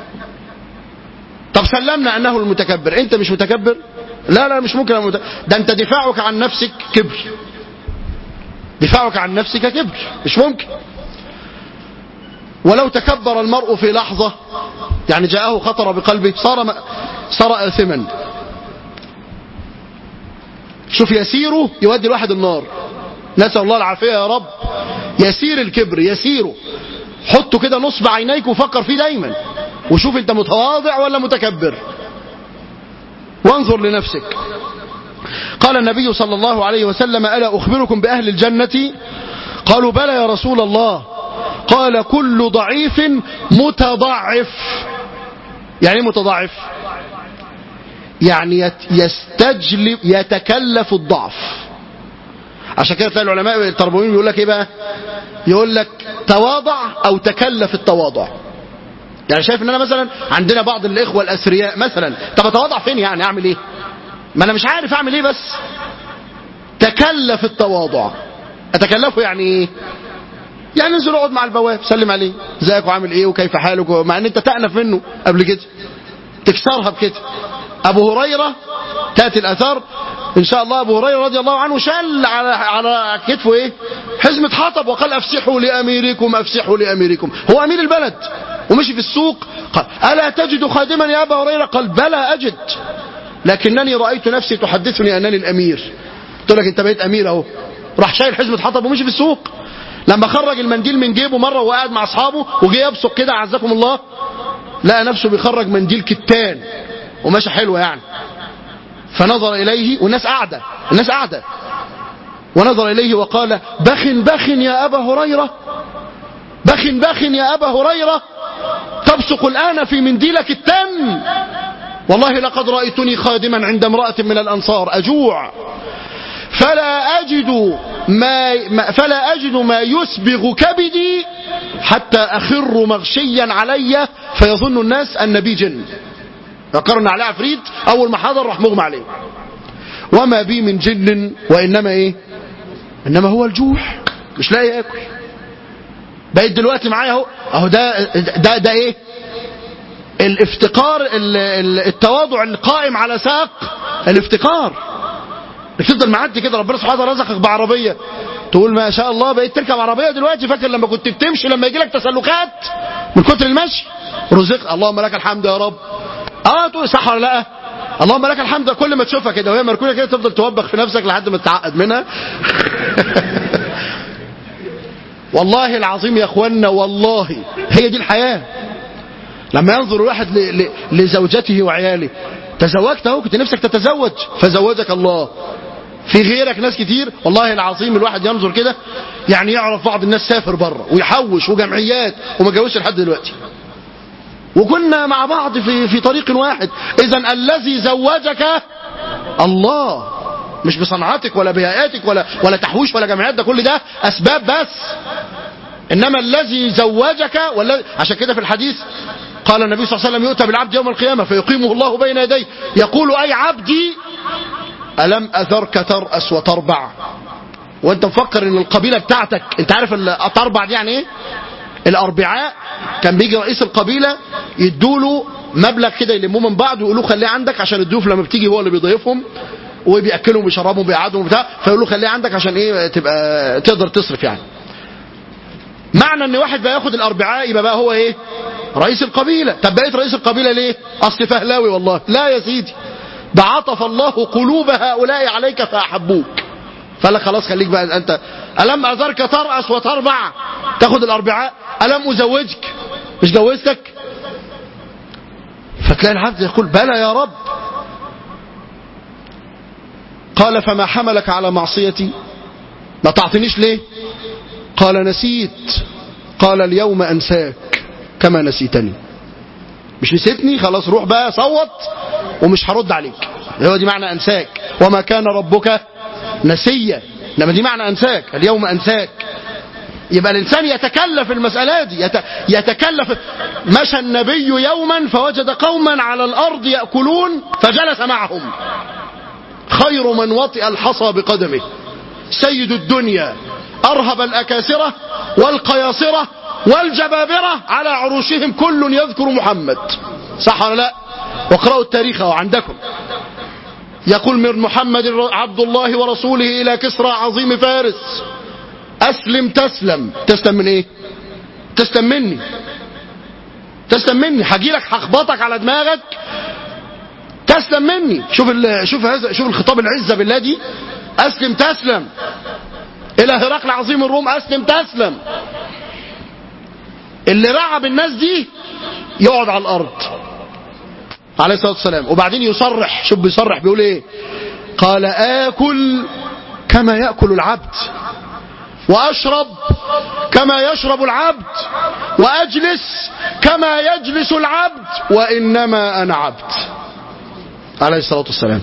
طب سلمنا انه المتكبر انت مش متكبر لا لا مش ممكن المت... ده انت دفاعك عن نفسك كبر دفاعك عن نفسك كبر مش ممكن ولو تكبر المرء في لحظة يعني جاءه خطر بقلبه صار م... صار آثما شوف يسيره يودي الواحد النار نسأل الله العافية يا رب يسير الكبر يسيره حطه كده نصب عينيك وفكر فيه دايما وشوف انت متواضع ولا متكبر وانظر لنفسك قال النبي صلى الله عليه وسلم ألا أخبركم بأهل الجنة قالوا بلى يا رسول الله قال كل ضعيف متضعف يعني ايه متضعف يعني يت- يستجلب يتكلف الضعف عشان كده تلاقي العلماء التربويين يقول لك ايه بقى يقول لك تواضع او تكلف التواضع يعني شايف ان انا مثلا عندنا بعض الاخوه الاثرياء مثلا طب اتواضع فين يعني اعمل ايه ما انا مش عارف اعمل ايه بس تكلف التواضع اتكلفه يعني ايه يعني انزل اقعد مع البواب سلم عليه ازيك وعامل ايه وكيف حالك مع ان انت تأنف منه قبل كده تكسرها بكده ابو هريره تاتي الاثار ان شاء الله ابو هريره رضي الله عنه شال على على كتفه ايه حزمه حطب وقال افسحوا لاميركم افسحوا لاميركم هو امير البلد ومشي في السوق قال الا تجد خادما يا ابا هريره قال بلى اجد لكنني رايت نفسي تحدثني انني الامير قلت لك انت بقيت امير اهو راح شايل حزمه حطب ومشي في السوق لما خرج المنديل من جيبه مره وهو قاعد مع اصحابه وجه يبصق كده عزكم الله لقى نفسه بيخرج منديل كتان وماشي حلوه يعني فنظر اليه والناس قاعده الناس قاعده ونظر اليه وقال بخ بخ يا ابا هريره بخ بخ يا ابا هريره تبصق الان في منديلك التن والله لقد رايتني خادما عند امراه من الانصار اجوع فلا أجد ما ما- فلا أجد ما يسبغ كبدي حتى أخر مغشيا علي فيظن الناس أن بي جن فكرنا عليه عفريت أول ما حضر راح مغمى عليه وما بي من جن وإنما إيه إنما هو الجوع مش لاقي ياكل بقيت دلوقتي معايا اهو اهو ده ده ده ايه الافتقار ال- ال- التواضع القائم على ساق الافتقار انك تفضل معدي كده ربنا سبحانه وتعالى رزقك بعربيه تقول ما شاء الله بقيت تركب عربيه دلوقتي فاكر لما كنت بتمشي لما يجي لك تسلخات من كتر المشي رزق اللهم لك الحمد يا رب اه تقول صح ولا لا اللهم لك الحمد كل ما تشوفها كده وهي مركونه كده تفضل توبخ في نفسك لحد ما تتعقد منها والله العظيم يا اخوانا والله هي دي الحياه لما ينظر الواحد ل- ل- لزوجته وعياله تزوجت اهو كنت نفسك تتزوج فزوجك الله في غيرك ناس كتير والله العظيم الواحد ينظر كده يعني يعرف بعض الناس سافر بره ويحوش وجمعيات وما جوزش لحد دلوقتي وكنا مع بعض في في طريق واحد اذا الذي زوجك الله مش بصنعتك ولا بهيئاتك ولا ولا تحويش ولا جمعيات ده كل ده اسباب بس انما الذي زوجك والذي عشان كده في الحديث قال النبي صلى الله عليه وسلم يؤتى بالعبد يوم القيامه فيقيمه الله بين يديه يقول اي عبدي الم اذرك تراس وتربع وانت مفكر ان القبيله بتاعتك انت عارف التربع دي يعني ايه الاربعاء كان بيجي رئيس القبيله يدوله مبلغ كده يلموه من بعض ويقولوا خليه عندك عشان الضيوف لما بتيجي هو اللي بيضيفهم وبياكلهم ويشربهم وبيقعدهم وبتاع فيقولوا خليه عندك عشان ايه تبقى تقدر تصرف يعني معنى ان واحد بقى ياخد الاربعاء يبقى بقى هو ايه رئيس القبيله طب بقيت رئيس القبيله ليه اصل فهلاوي والله لا يا سيدي ده عطف الله قلوب هؤلاء عليك فاحبوك فقال لك خلاص خليك بقى انت الم اذرك تراس وتربع تاخد الاربعاء الم ازوجك مش جوزتك فتلاقي العبد يقول بلى يا رب قال فما حملك على معصيتي ما تعطينيش ليه قال نسيت قال اليوم انساك كما نسيتني مش نسيتني خلاص روح بقى صوت ومش هرد عليك هو دي معنى انساك وما كان ربك نسيا انما دي معنى انساك اليوم انساك يبقى الانسان يتكلف المساله دي يت... يتكلف مشى النبي يوما فوجد قوما على الارض ياكلون فجلس معهم خير من وطئ الحصى بقدمه سيد الدنيا ارهب الاكاسره والقياصره والجبابره على عروشهم كل يذكر محمد صح ولا لا واقرأوا التاريخ عندكم يقول من محمد عبد الله ورسوله إلى كسرى عظيم فارس أسلم تسلم تسلم من إيه تسلم مني تسلم مني هجي لك هخبطك على دماغك تسلم مني شوف ال... شوف هذا شوف الخطاب العزه بالله دي اسلم تسلم الى هرقل عظيم الروم اسلم تسلم اللي رعب الناس دي يقعد على الارض عليه الصلاه والسلام وبعدين يصرح شوف بيصرح بيقول ايه قال آكل كما يأكل العبد وأشرب كما يشرب العبد وأجلس كما يجلس العبد وإنما أنا عبد عليه الصلاة والسلام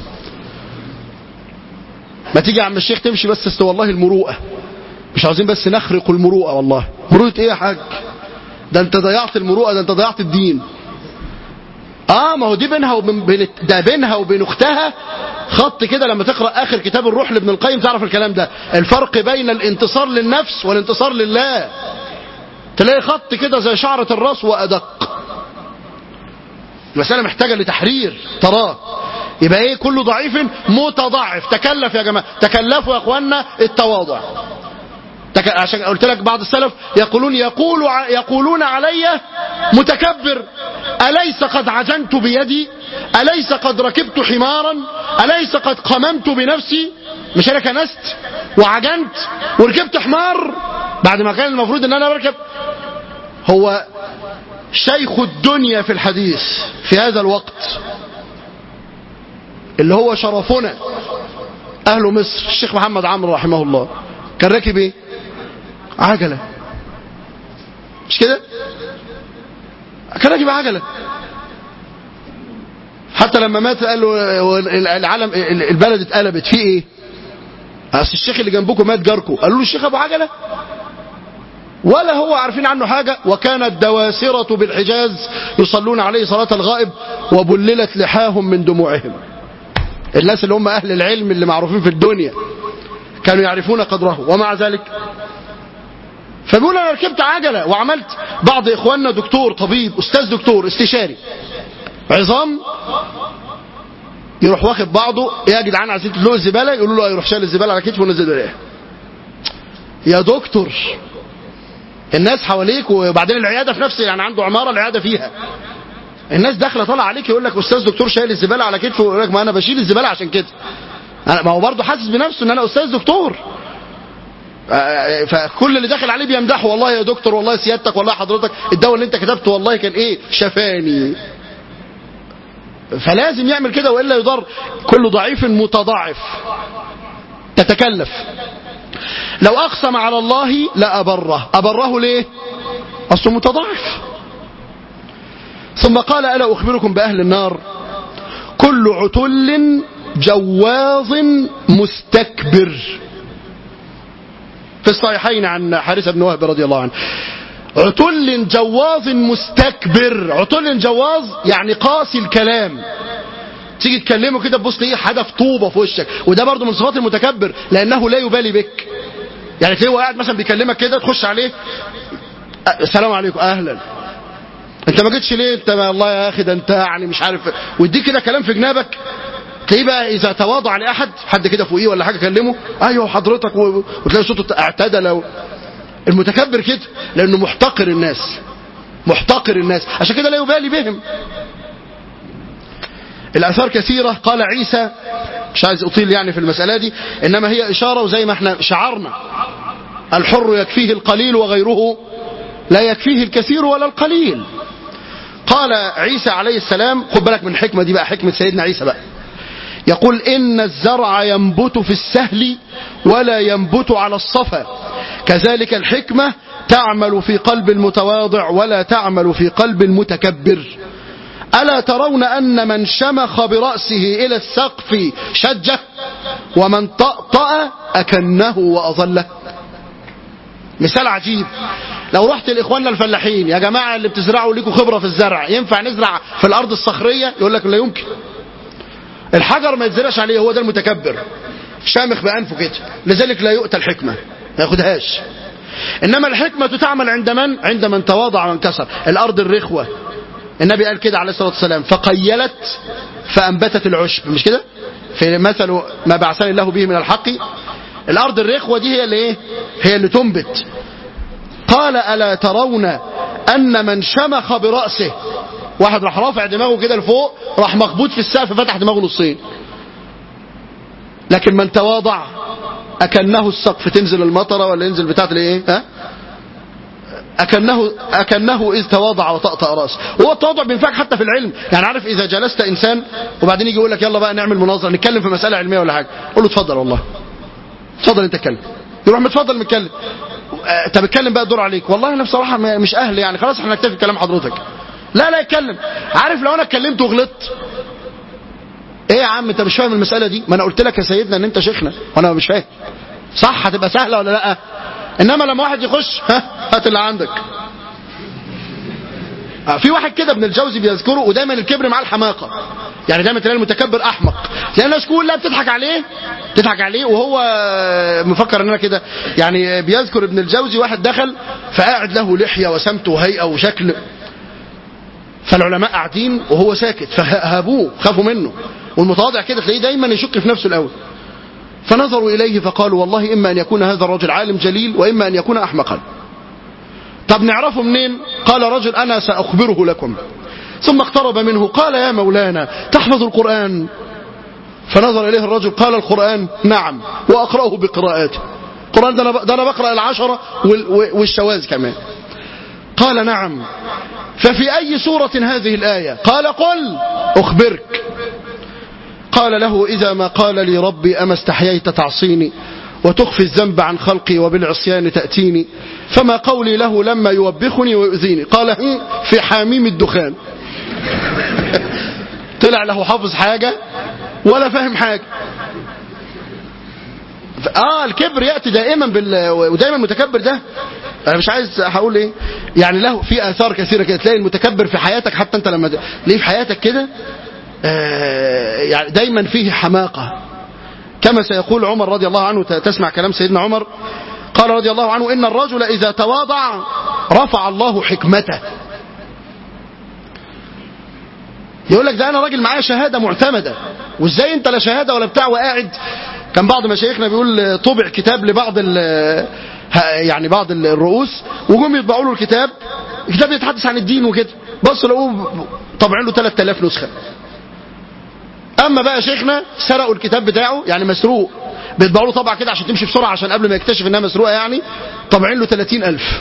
ما تيجي يا عم الشيخ تمشي بس است والله المروءة مش عاوزين بس نخرق المروءة والله مروءة ايه يا حاج ده انت ضيعت المروءة ده انت ضيعت الدين اه ما هو دي بينها وبين بين- ده بينها وبين اختها خط كده لما تقرا اخر كتاب الروح لابن القيم تعرف الكلام ده الفرق بين الانتصار للنفس والانتصار لله تلاقي خط كده زي شعرة الراس وادق المسألة محتاجة لتحرير تراه يبقى ايه كل ضعيف متضعف تكلف يا جماعة تكلفوا يا اخوانا التواضع تك... عشان قلت لك بعض السلف يقولون يقول ع- يقولون علي متكبر أليس قد عجنت بيدي أليس قد ركبت حمارا أليس قد قممت بنفسي مش أنا كنست وعجنت وركبت حمار بعد ما كان المفروض ان انا بركب هو شيخ الدنيا في الحديث في هذا الوقت اللي هو شرفنا أهل مصر الشيخ محمد عمرو رحمه الله كان راكب ايه عجلة مش كده كان راكب عجلة حتى لما مات قال له هو العالم البلد اتقلبت فيه ايه اصل الشيخ اللي جنبكم مات جاركم قالوا له الشيخ ابو عجله ولا هو عارفين عنه حاجة وكانت دواسرة بالحجاز يصلون عليه صلاة الغائب وبللت لحاهم من دموعهم الناس اللي هم أهل العلم اللي معروفين في الدنيا كانوا يعرفون قدره ومع ذلك فبيقول انا ركبت عجلة وعملت بعض اخواننا دكتور طبيب استاذ دكتور استشاري عظام يروح واخد بعضه يا جدعان عايزين تدلقوا الزبالة يقولوا له يروح شايل الزبالة على كتفه ونزل عليها يا دكتور الناس حواليك وبعدين العيادة في نفس يعني عنده عمارة العيادة فيها الناس داخله طالعه عليك يقول لك استاذ دكتور شايل الزباله على كتفه ويقول لك ما انا بشيل الزباله عشان كده أنا ما هو برضه حاسس بنفسه ان انا استاذ دكتور آه، فكل اللي داخل عليه بيمدحه والله يا دكتور والله سيادتك والله حضرتك الدواء اللي انت كتبته والله كان ايه شفاني فلازم يعمل كده والا يضر كل ضعيف متضاعف تتكلف لو اقسم على الله لابره ابره ليه اصله متضاعف ثم قال الا اخبركم باهل النار كل عتل جواظ مستكبر في الصحيحين عن حارثة بن وهب رضي الله عنه عتل جواظ مستكبر عتل جواظ يعني قاسي الكلام تيجي تكلمه كده تبص تلاقيه حدف طوبه في وشك وده برضه من صفات المتكبر لانه لا يبالي بك يعني تلاقيه قاعد مثلا بيكلمك كده تخش عليه أه، السلام عليكم اهلا انت ما جيتش ليه انت ما الله يا اخي ده انت يعني مش عارف ويديك كده كلام في جنابك تلاقيه بقى اذا تواضع لاحد حد كده فوقيه ولا حاجه كلمه ايوه حضرتك و- وتلاقي صوته اعتدل و- المتكبر كده لانه محتقر الناس محتقر الناس عشان كده لا يبالي بهم الآثار كثيرة قال عيسى مش عايز أطيل يعني في المسألة دي إنما هي إشارة وزي ما احنا شعرنا الحر يكفيه القليل وغيره لا يكفيه الكثير ولا القليل قال عيسى عليه السلام خد بالك من الحكمة دي بقى حكمة سيدنا عيسى بقى يقول إن الزرع ينبت في السهل ولا ينبت على الصفا كذلك الحكمة تعمل في قلب المتواضع ولا تعمل في قلب المتكبر ألا ترون أن من شمخ برأسه إلى السقف شجه ومن طأطأ أكنه وأظله مثال عجيب لو رحت لإخواننا الفلاحين يا جماعة اللي بتزرعوا ليكوا خبرة في الزرع ينفع نزرع في الأرض الصخرية يقول لك لا يمكن الحجر ما يتزرعش عليه هو ده المتكبر شامخ بأنفه كده لذلك لا يؤتى الحكمة ما ياخدهاش إنما الحكمة تعمل عند من عند من تواضع وانكسر الأرض الرخوة النبي قال كده عليه الصلاة والسلام فقيلت فأنبتت العشب مش كده في مثل ما بعثني الله به من الحق الأرض الرخوة دي هي اللي إيه هي اللي تنبت قال ألا ترون أن من شمخ برأسه واحد راح رافع دماغه كده لفوق راح مخبوط في السقف فتح دماغه نصين لكن من تواضع أكنه السقف تنزل المطرة ولا ينزل بتاعت الايه ها أكنه, أكنه إذ تواضع وطأطأ رأسه وهو التواضع بينفعك حتى في العلم يعني عارف إذا جلست إنسان وبعدين يجي يقول لك يلا بقى نعمل مناظرة نتكلم في مسألة علمية ولا حاجة قول له اتفضل والله اتفضل انت اتكلم يروح متفضل متكلم آه، طب اتكلم بقى الدور عليك والله انا بصراحه ما- مش اهل يعني خلاص احنا نكتفي بكلام حضرتك لا لا اتكلم عارف لو انا اتكلمت وغلطت ايه يا عم انت مش فاهم المساله دي ما انا قلت لك يا سيدنا ان انت شيخنا وانا مش فاهم صح هتبقى سهله ولا لا انما لما واحد يخش ها هات اللي عندك آه، في واحد كده ابن الجوزي بيذكره ودايما الكبر مع الحماقه يعني دايما تلاقي المتكبر احمق لان الناس كلها بتضحك عليه تضحك عليه وهو آه، مفكر ان انا كده يعني بيذكر ابن الجوزي واحد دخل فقاعد له لحيه وسمت وهيئه وشكل فالعلماء قاعدين وهو ساكت فهابوه خافوا منه والمتواضع كده تلاقيه دايما يشك في نفسه الاول فنظروا اليه فقالوا والله اما ان يكون هذا الرجل عالم جليل واما ان يكون احمقا طب نعرفه منين قال رجل انا ساخبره لكم ثم اقترب منه قال يا مولانا تحفظ القران فنظر اليه الرجل قال القران نعم واقراه بقراءاته القران ده انا ده انا بقرا العشره وال- والشواذ كمان قال نعم ففي أي سورة هذه الآية قال قل أخبرك قال له إذا ما قال لي ربي أما استحييت تعصيني وتخفي الذنب عن خلقي وبالعصيان تأتيني فما قولي له لما يوبخني ويؤذيني قال هم في حاميم الدخان طلع له حافظ حاجة ولا فاهم حاجة اه الكبر ياتي دائما بال ودايما المتكبر ده انا مش عايز هقول ايه يعني له في اثار كثيره كده تلاقي المتكبر في حياتك حتى انت لما ليه في حياتك كده آه يعني دايما فيه حماقه كما سيقول عمر رضي الله عنه ت- تسمع كلام سيدنا عمر قال رضي الله عنه ان الرجل اذا تواضع رفع الله حكمته يقول لك ده انا راجل معايا شهاده معتمده وازاي انت لا شهاده ولا بتاع وقاعد كان بعض مشايخنا بيقول طبع كتاب لبعض ال- ها- يعني بعض الرؤوس وجم يطبعوا له الكتاب الكتاب يتحدث عن الدين وكده بص لقوه طبعين له 3000 نسخه اما بقى شيخنا سرقوا الكتاب بتاعه يعني مسروق بيطبعوا له طبعه كده عشان تمشي بسرعه عشان قبل ما يكتشف انها مسروقه يعني طبعين له 30000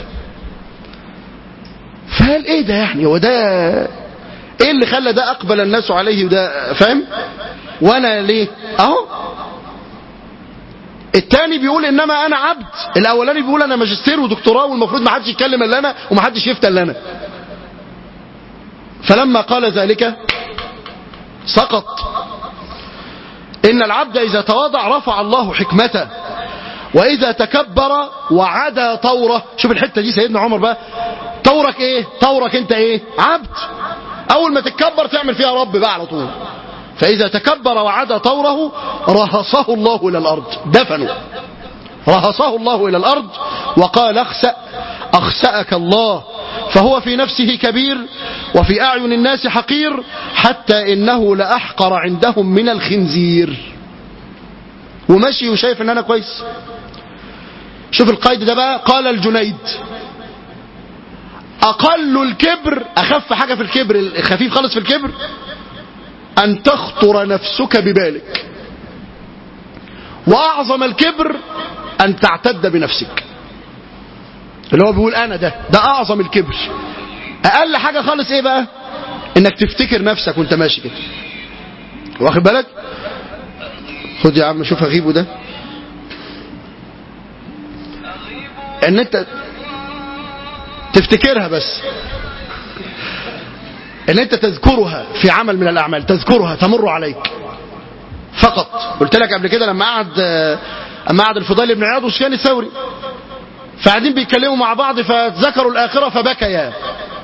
فقال ايه ده يعني هو ده ايه اللي خلى ده اقبل الناس عليه وده فاهم وانا ليه اهو التاني بيقول انما انا عبد الاولاني بيقول انا ماجستير ودكتوراه والمفروض ما حدش يتكلم الا انا وما حدش يفتى الا انا فلما قال ذلك سقط ان العبد اذا تواضع رفع الله حكمته واذا تكبر وعدا طوره شوف الحته دي سيدنا عمر بقى طورك ايه طورك انت ايه عبد اول ما تتكبر تعمل فيها رب بقى على طول فاذا تكبر وعدا طوره رهصه الله الى الارض دفنه رهصه الله الى الارض وقال اخسأ اخسأك الله فهو في نفسه كبير وفي اعين الناس حقير حتى انه لاحقر عندهم من الخنزير وماشي وشايف ان انا كويس شوف القيد ده بقى قال الجنيد أقل الكبر أخف حاجة في الكبر الخفيف خالص في الكبر أن تخطر نفسك ببالك وأعظم الكبر أن تعتد بنفسك اللي هو بيقول أنا ده ده أعظم الكبر أقل حاجة خالص إيه بقى إنك تفتكر نفسك وأنت ماشي كده واخد بالك خد يا عم شوف أغيبه ده ان انت تفتكرها بس ان انت تذكرها في عمل من الاعمال تذكرها تمر عليك فقط قلت لك قبل كده لما قعد اما قعد الفضيل بن عياض وسفيان الثوري فقاعدين بيتكلموا مع بعض فذكروا الاخره فبكيا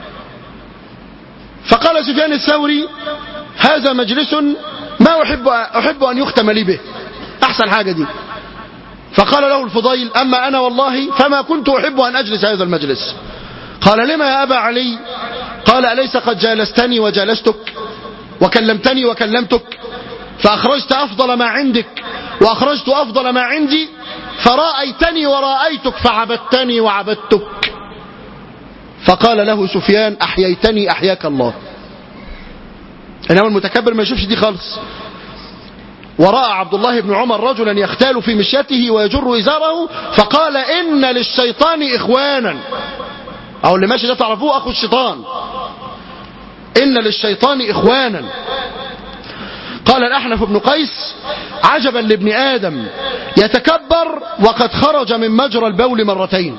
فقال سفيان الثوري هذا مجلس ما احب احب ان يختم لي به احسن حاجه دي فقال له الفضيل أما أنا والله فما كنت أحب أن أجلس هذا المجلس قال لما يا أبا علي قال أليس قد جالستني وجالستك وكلمتني وكلمتك فأخرجت أفضل ما عندك وأخرجت أفضل ما عندي فرأيتني ورأيتك فعبدتني وعبدتك فقال له سفيان أحييتني أحياك الله إنما المتكبر ما يشوفش دي خالص ورأى عبد الله بن عمر رجلا يختال في مشيته ويجر إزاره فقال إن للشيطان إخوانا او اللي ماشي ده تعرفوه اخو الشيطان ان للشيطان اخوانا قال الأحنف بن قيس عجبا لابن آدم يتكبر وقد خرج من مجرى البول مرتين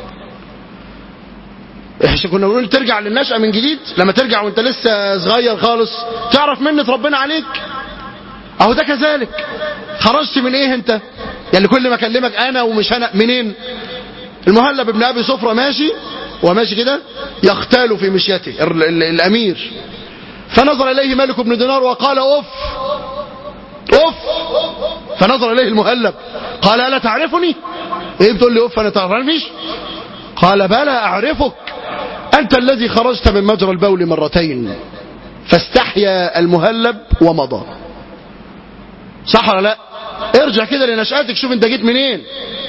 احنا كنا بنقول ترجع للنشأة من جديد لما ترجع وانت لسه صغير خالص تعرف منة ربنا عليك اهو ده كذلك خرجت من ايه انت يعني كل ما اكلمك انا ومش انا منين المهلب ابن ابي صفرة ماشي وماشي كده يختال في مشيته ال- ال- الامير فنظر اليه مالك بن دينار وقال اف اف فنظر اليه المهلب قال الا تعرفني ايه بتقول لي اف انا تعرفنيش قال بلى اعرفك انت الذي خرجت من مجرى البول مرتين فاستحيا المهلب ومضى صح ولا لا ارجع كده لنشأتك شوف انت جيت منين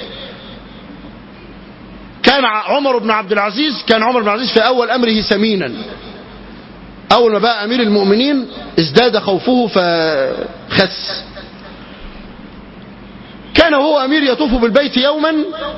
كان عمر بن عبد العزيز كان عمر بن عبد العزيز في اول امره سمينا اول ما بقى امير المؤمنين ازداد خوفه فخس كان هو امير يطوف بالبيت يوما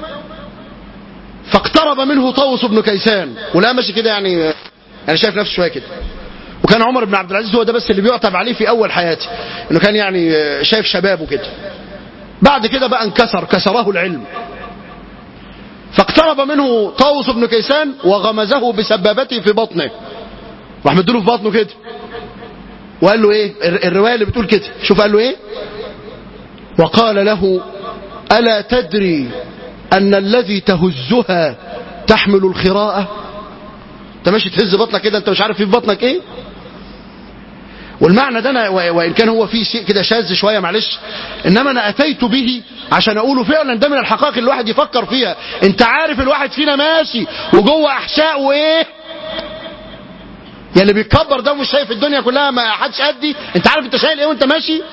فاقترب منه طوس بن كيسان ولا ماشي كده يعني انا شايف نفسه شويه كده وكان عمر بن عبد العزيز هو ده بس اللي بيعتب عليه في اول حياته انه كان يعني شايف شبابه كده بعد كده بقى انكسر كسره العلم فاقترب منه طاووس بن كيسان وغمزه بسبابته في بطنه راح مديله في بطنه كده وقال له ايه الر- الروايه اللي بتقول كده شوف قال له ايه وقال له الا تدري ان الذي تهزها تحمل الخراءه انت ماشي تهز بطنك كده انت مش عارف في في بطنك ايه والمعنى ده أنا و- وان كان هو فيه شيء كده شاذ شويه معلش انما انا اتيت به عشان اقوله فعلا ده من الحقائق اللي الواحد يفكر فيها انت عارف الواحد فينا ماشي وجوه احشاء وايه يا اللي بيتكبر ده ومش شايف الدنيا كلها ما حدش قدي انت عارف انت شايل ايه وانت ماشي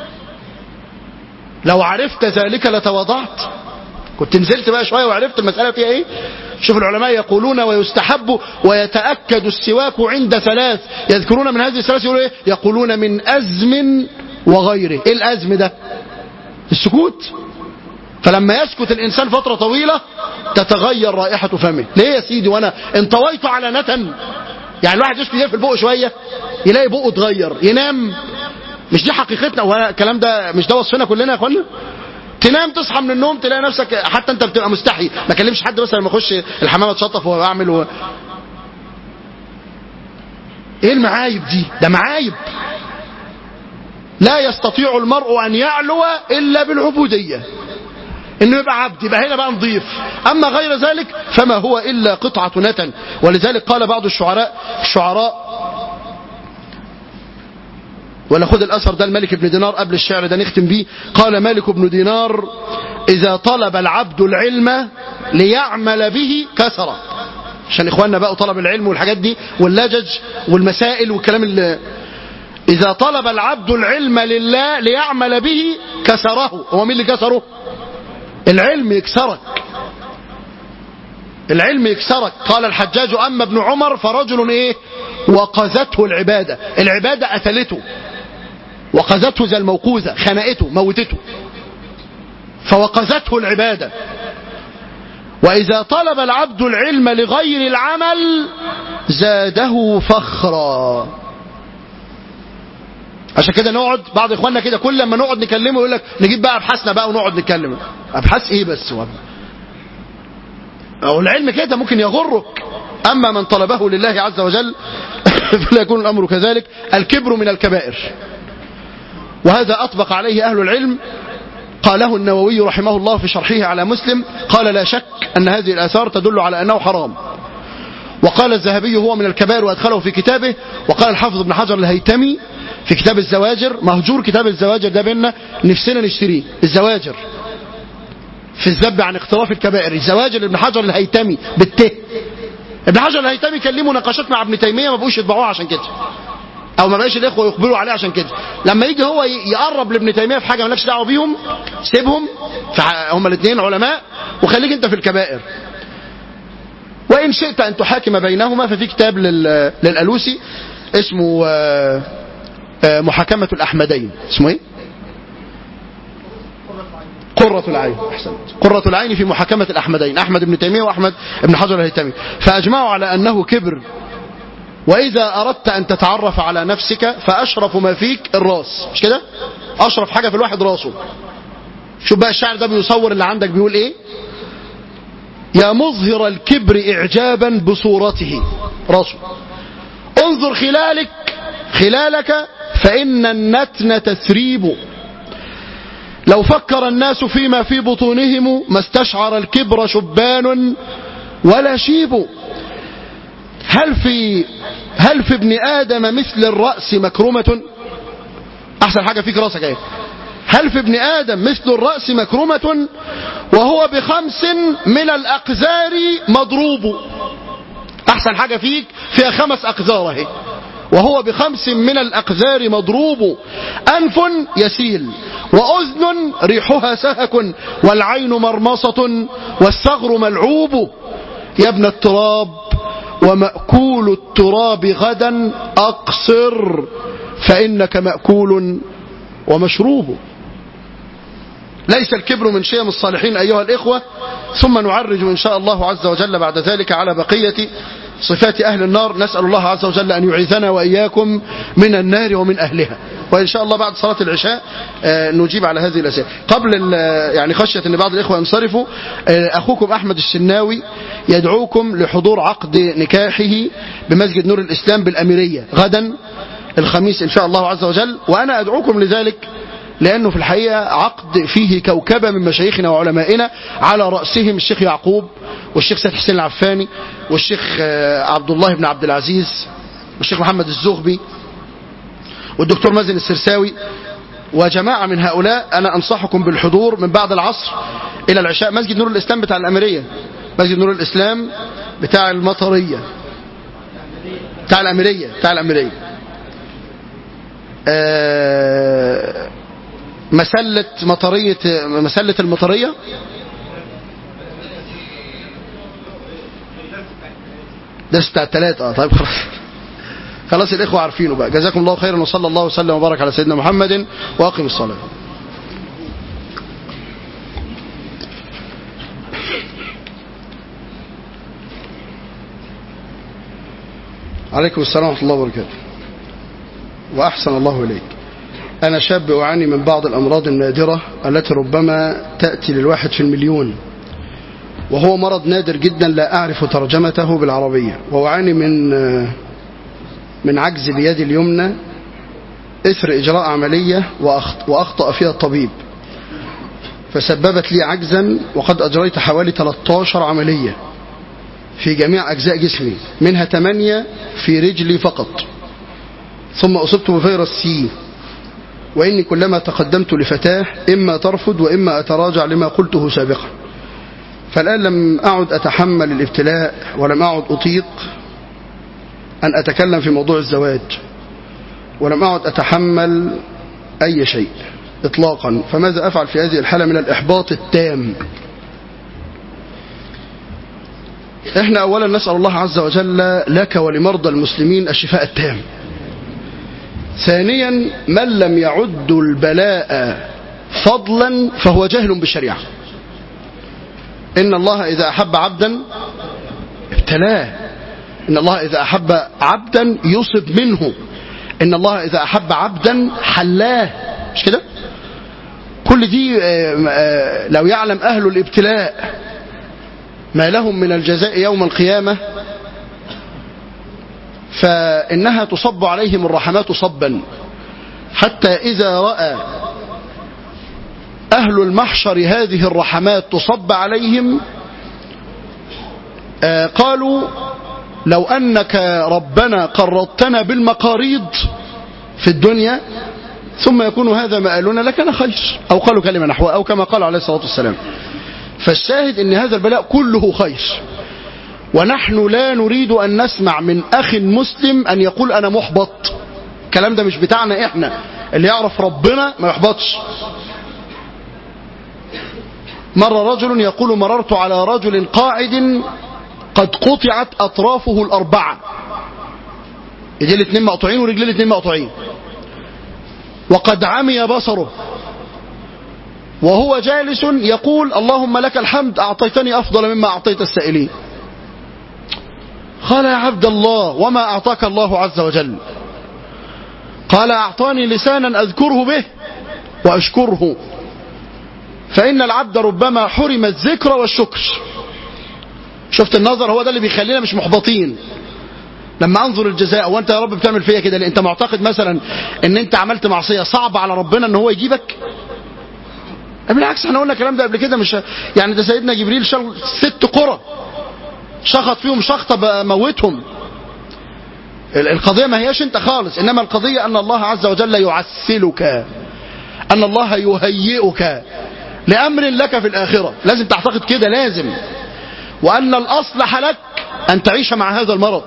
لو عرفت ذلك لتواضعت كنت نزلت بقى شويه وعرفت المساله فيها ايه شوف العلماء يقولون ويستحب ويتاكد السواك عند ثلاث يذكرون من هذه الثلاث يقولون ايه يقولون من ازم وغيره ايه الازم ده السكوت فلما يسكت الانسان فتره طويله تتغير رائحه فمه ليه يا سيدي وانا انطويت علانه يعني الواحد يسكت يقفل بقه شويه يلاقي بقه اتغير ينام مش دي حقيقتنا ولا الكلام ده مش ده وصفنا كلنا يا اخوانا تنام تصحى من النوم تلاقي نفسك حتى انت بتبقى مستحي ما اكلمش حد بس لما اخش الحمام اتشطف واعمل و... ايه المعايب دي ده معايب لا يستطيع المرء ان يعلو الا بالعبوديه انه يبقى عبد يبقى هنا بقى نضيف اما غير ذلك فما هو الا قطعه نتن ولذلك قال بعض الشعراء الشعراء ولا خد الاثر ده الملك بن دينار قبل الشعر ده نختم بيه قال مالك بن دينار اذا طلب العبد العلم ليعمل به كسر عشان اخواننا بقى طلب العلم والحاجات دي واللجج والمسائل والكلام اللي اذا طلب العبد العلم لله ليعمل به كسره هو مين اللي كسره العلم يكسرك العلم يكسرك قال الحجاج اما ابن عمر فرجل ايه وقذته العباده العباده قتلته وقذته زي الموقوذة خنقته موتته فوقذته العبادة وإذا طلب العبد العلم لغير العمل زاده فخرا عشان كده نقعد بعض اخواننا كده كل لما نقعد نكلمه يقول لك نجيب بقى ابحاثنا بقى ونقعد نتكلم ابحاث ايه بس هو او العلم كده ممكن يغرك اما من طلبه لله عز وجل فلا يكون الامر كذلك الكبر من الكبائر وهذا أطبق عليه أهل العلم قاله النووي رحمه الله في شرحه على مسلم قال لا شك أن هذه الآثار تدل على أنه حرام وقال الذهبي هو من الكبائر وأدخله في كتابه وقال الحافظ ابن حجر الهيتمي في كتاب الزواجر مهجور كتاب الزواجر ده بينا نفسنا نشتريه الزواجر في الذب عن اقتراف الكبائر الزواجر ابن حجر الهيتمي بالته ابن حجر الهيتمي كان ليه مناقشات مع ابن تيميه ما بقوش يطبعوها عشان كده او ما بقاش الاخوه يخبروا عليه عشان كده لما يجي هو يقرب لابن تيميه في حاجه مالكش دعوه بيهم سيبهم هما الاثنين علماء وخليك انت في الكبائر وان شئت ان تحاكم بينهما ففي كتاب لل... للالوسي اسمه محاكمه الاحمدين اسمه ايه قرة العين أحسنت قرة العين في محاكمة الأحمدين أحمد بن تيمية وأحمد بن حجر الهيتمي فأجمعوا على أنه كبر وإذا أردت أن تتعرف على نفسك فأشرف ما فيك الراس مش كده أشرف حاجة في الواحد راسه شوف بقى الشاعر ده بيصور اللي عندك بيقول إيه يا مظهر الكبر إعجابا بصورته راسه انظر خلالك خلالك فإن النتن تثريب لو فكر الناس فيما في بطونهم ما استشعر الكبر شبان ولا شيب هل في هل في ابن آدم مثل الرأس مكرمة أحسن حاجة فيك راسك ايه هل في ابن آدم مثل الرأس مكرمة وهو بخمس من الأقذار مضروب أحسن حاجة فيك فيها خمس أقذار اهي وهو بخمس من الأقذار مضروب أنف يسيل وأذن ريحها سهك والعين مرمصة والثغر ملعوب يا ابن التراب ومأكول التراب غدا أقصر فإنك مأكول ومشروب ليس الكبر من شيم الصالحين أيها الإخوة ثم نعرج إن شاء الله عز وجل بعد ذلك على بقية صفات أهل النار نسأل الله عز وجل أن يعيذنا وإياكم من النار ومن أهلها وإن شاء الله بعد صلاة العشاء نجيب على هذه الأسئلة قبل يعني خشية أن بعض الإخوة ينصرفوا أخوكم أحمد الشناوي يدعوكم لحضور عقد نكاحه بمسجد نور الإسلام بالأميرية غدا الخميس إن شاء الله عز وجل وأنا أدعوكم لذلك لأنه في الحقيقة عقد فيه كوكبة من مشايخنا وعلمائنا على رأسهم الشيخ يعقوب والشيخ سيد حسين العفاني والشيخ عبد الله بن عبد العزيز والشيخ محمد الزغبي والدكتور مازن السرساوي وجماعة من هؤلاء أنا أنصحكم بالحضور من بعد العصر إلى العشاء مسجد نور الإسلام بتاع الأميرية مسجد نور الإسلام بتاع المطرية بتاع الأميرية بتاع الأميرية آه مسلة مطرية مسلة المطرية ده بتاع الثلاثة اه طيب خلاص خلاص الإخوة عارفينه بقى جزاكم الله خيرا وصلى الله وسلم وبارك على سيدنا محمد وأقم الصلاة عليكم السلام ورحمة الله وبركاته وأحسن الله إليك أنا شاب أعاني من بعض الأمراض النادرة التي ربما تأتي للواحد في المليون وهو مرض نادر جدا لا أعرف ترجمته بالعربية وأعاني من من عجز بيدي اليمنى إثر إجراء عملية وأخطأ فيها الطبيب فسببت لي عجزا وقد أجريت حوالي 13 عملية في جميع أجزاء جسمي منها 8 في رجلي فقط ثم أصبت بفيروس سي وإني كلما تقدمت لفتاة إما ترفض وإما أتراجع لما قلته سابقا فالآن لم أعد أتحمل الابتلاء ولم أعد أطيق أن أتكلم في موضوع الزواج ولم أعد أتحمل أي شيء إطلاقا فماذا أفعل في هذه الحالة من الإحباط التام احنا أولا نسأل الله عز وجل لك ولمرضى المسلمين الشفاء التام ثانيا من لم يعد البلاء فضلا فهو جاهل بالشريعة إن الله إذا أحب عبدا ابتلاه إن الله إذا أحب عبدا يصب منه إن الله إذا أحب عبدا حلاه مش كده كل دي لو يعلم أهل الابتلاء ما لهم من الجزاء يوم القيامة فإنها تصب عليهم الرحمات صبا حتى إذا رأى أهل المحشر هذه الرحمات تصب عليهم قالوا لو أنك ربنا قرضتنا بالمقاريض في الدنيا ثم يكون هذا مآلنا لكان خير أو قالوا كلمة نحوها أو كما قال عليه الصلاة والسلام فالشاهد أن هذا البلاء كله خير ونحن لا نريد أن نسمع من أخ مسلم أن يقول أنا محبط الكلام ده مش بتاعنا إحنا اللي يعرف ربنا ما يحبطش مر رجل يقول مررت على رجل قاعد قد قطعت أطرافه الأربعة ايديه الاثنين مقطوعين ورجليه الاثنين مقطوعين وقد عمي بصره وهو جالس يقول اللهم لك الحمد أعطيتني أفضل مما أعطيت السائلين قال يا عبد الله وما أعطاك الله عز وجل قال أعطاني لسانا أذكره به وأشكره فإن العبد ربما حرم الذكر والشكر شفت النظر هو ده اللي بيخلينا مش محبطين لما انظر الجزاء وانت يا رب بتعمل فيا كده ليه انت معتقد مثلا ان انت عملت معصيه صعبه على ربنا ان هو يجيبك بالعكس احنا قلنا الكلام ده قبل كده مش يعني ده سيدنا جبريل شال ست قرى شخط فيهم شخطه موتهم القضيه ما هياش انت خالص انما القضيه ان الله عز وجل يعسلك ان الله يهيئك لامر لك في الاخره لازم تعتقد كده لازم وان الاصلح لك ان تعيش مع هذا المرض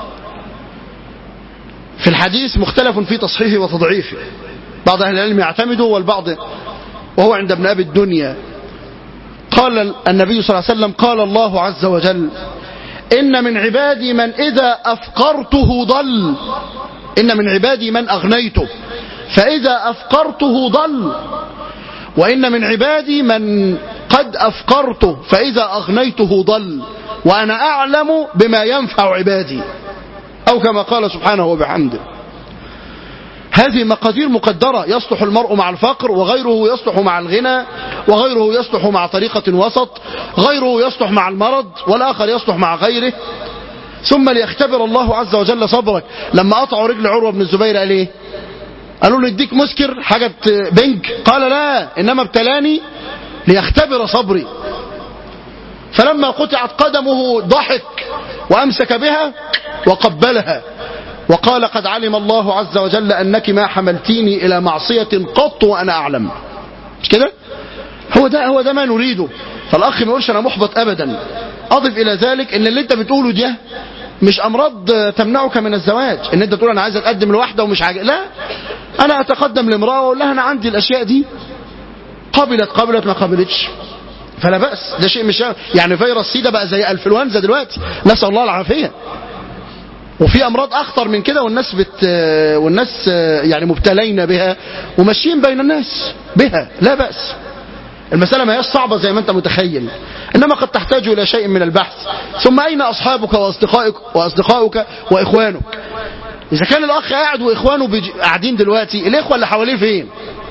في الحديث مختلف في تصحيحه وتضعيفه بعض أهل العلم يعتمده والبعض وهو عند ابن أبي الدنيا قال النبي صلى الله عليه وسلم قال الله عز وجل إن من عبادي من إذا أفقرته ضل إن من عبادي من أغنيته فإذا أفقرته ضل وإن من عبادي من قد أفقرته فإذا أغنيته ضل وأنا أعلم بما ينفع عبادي أو كما قال سبحانه وبحمده هذه مقادير مقدرة يصلح المرء مع الفقر وغيره يصلح مع الغنى وغيره يصلح مع طريقة وسط غيره يصلح مع المرض والآخر يصلح مع غيره ثم ليختبر الله عز وجل صبرك لما قطعوا رجل عروة بن الزبير قال ايه قالوا له اديك مسكر حاجة بنك قال لا انما ابتلاني ليختبر صبري فلما قطعت قدمه ضحك وامسك بها وقبلها وقال قد علم الله عز وجل أنك ما حملتيني إلى معصية قط وأنا أعلم مش كده هو ده هو ده ما نريده فالأخ ما يقولش أنا محبط أبدا أضف إلى ذلك إن اللي أنت بتقوله ده مش أمراض تمنعك من الزواج إن أنت تقول أنا عايز أتقدم لواحدة ومش عاجب لا أنا أتقدم لامرأة وأقول لها أنا عندي الأشياء دي قبلت قبلت ما قبلتش فلا بأس ده شيء مش يعني فيروس سي ده بقى زي الانفلونزا دلوقتي نسأل الله العافية وفي امراض اخطر من كده والناس بت والناس يعني مبتلين بها وماشيين بين الناس بها لا باس المسألة ما هي صعبة زي ما أنت متخيل إنما قد تحتاج إلى شيء من البحث ثم أين أصحابك وأصدقائك وأصدقائك وإخوانك إذا كان الأخ قاعد وإخوانه بيج... قاعدين دلوقتي الإخوة اللي حواليه فين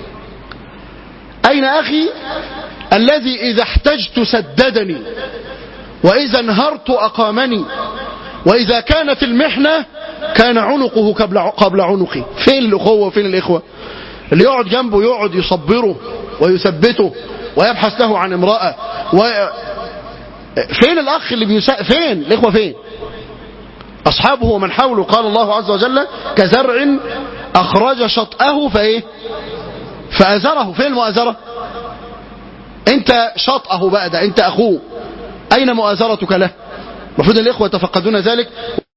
أين أخي الذي إذا احتجت سددني وإذا انهرت أقامني وإذا كانت المحنة كان عنقه قبل قبل عنقي فين الأخوة وفين الإخوة اللي يقعد جنبه يقعد يصبره ويثبته ويبحث له عن امرأة و... فين الأخ اللي بيسا... فين الإخوة فين أصحابه ومن حوله قال الله عز وجل كزرع أخرج شطأه فإيه فأزره فين المؤازرة أنت شطأه بقى ده أنت أخوه أين مؤازرتك له المفروض الإخوة يتفقدون ذلك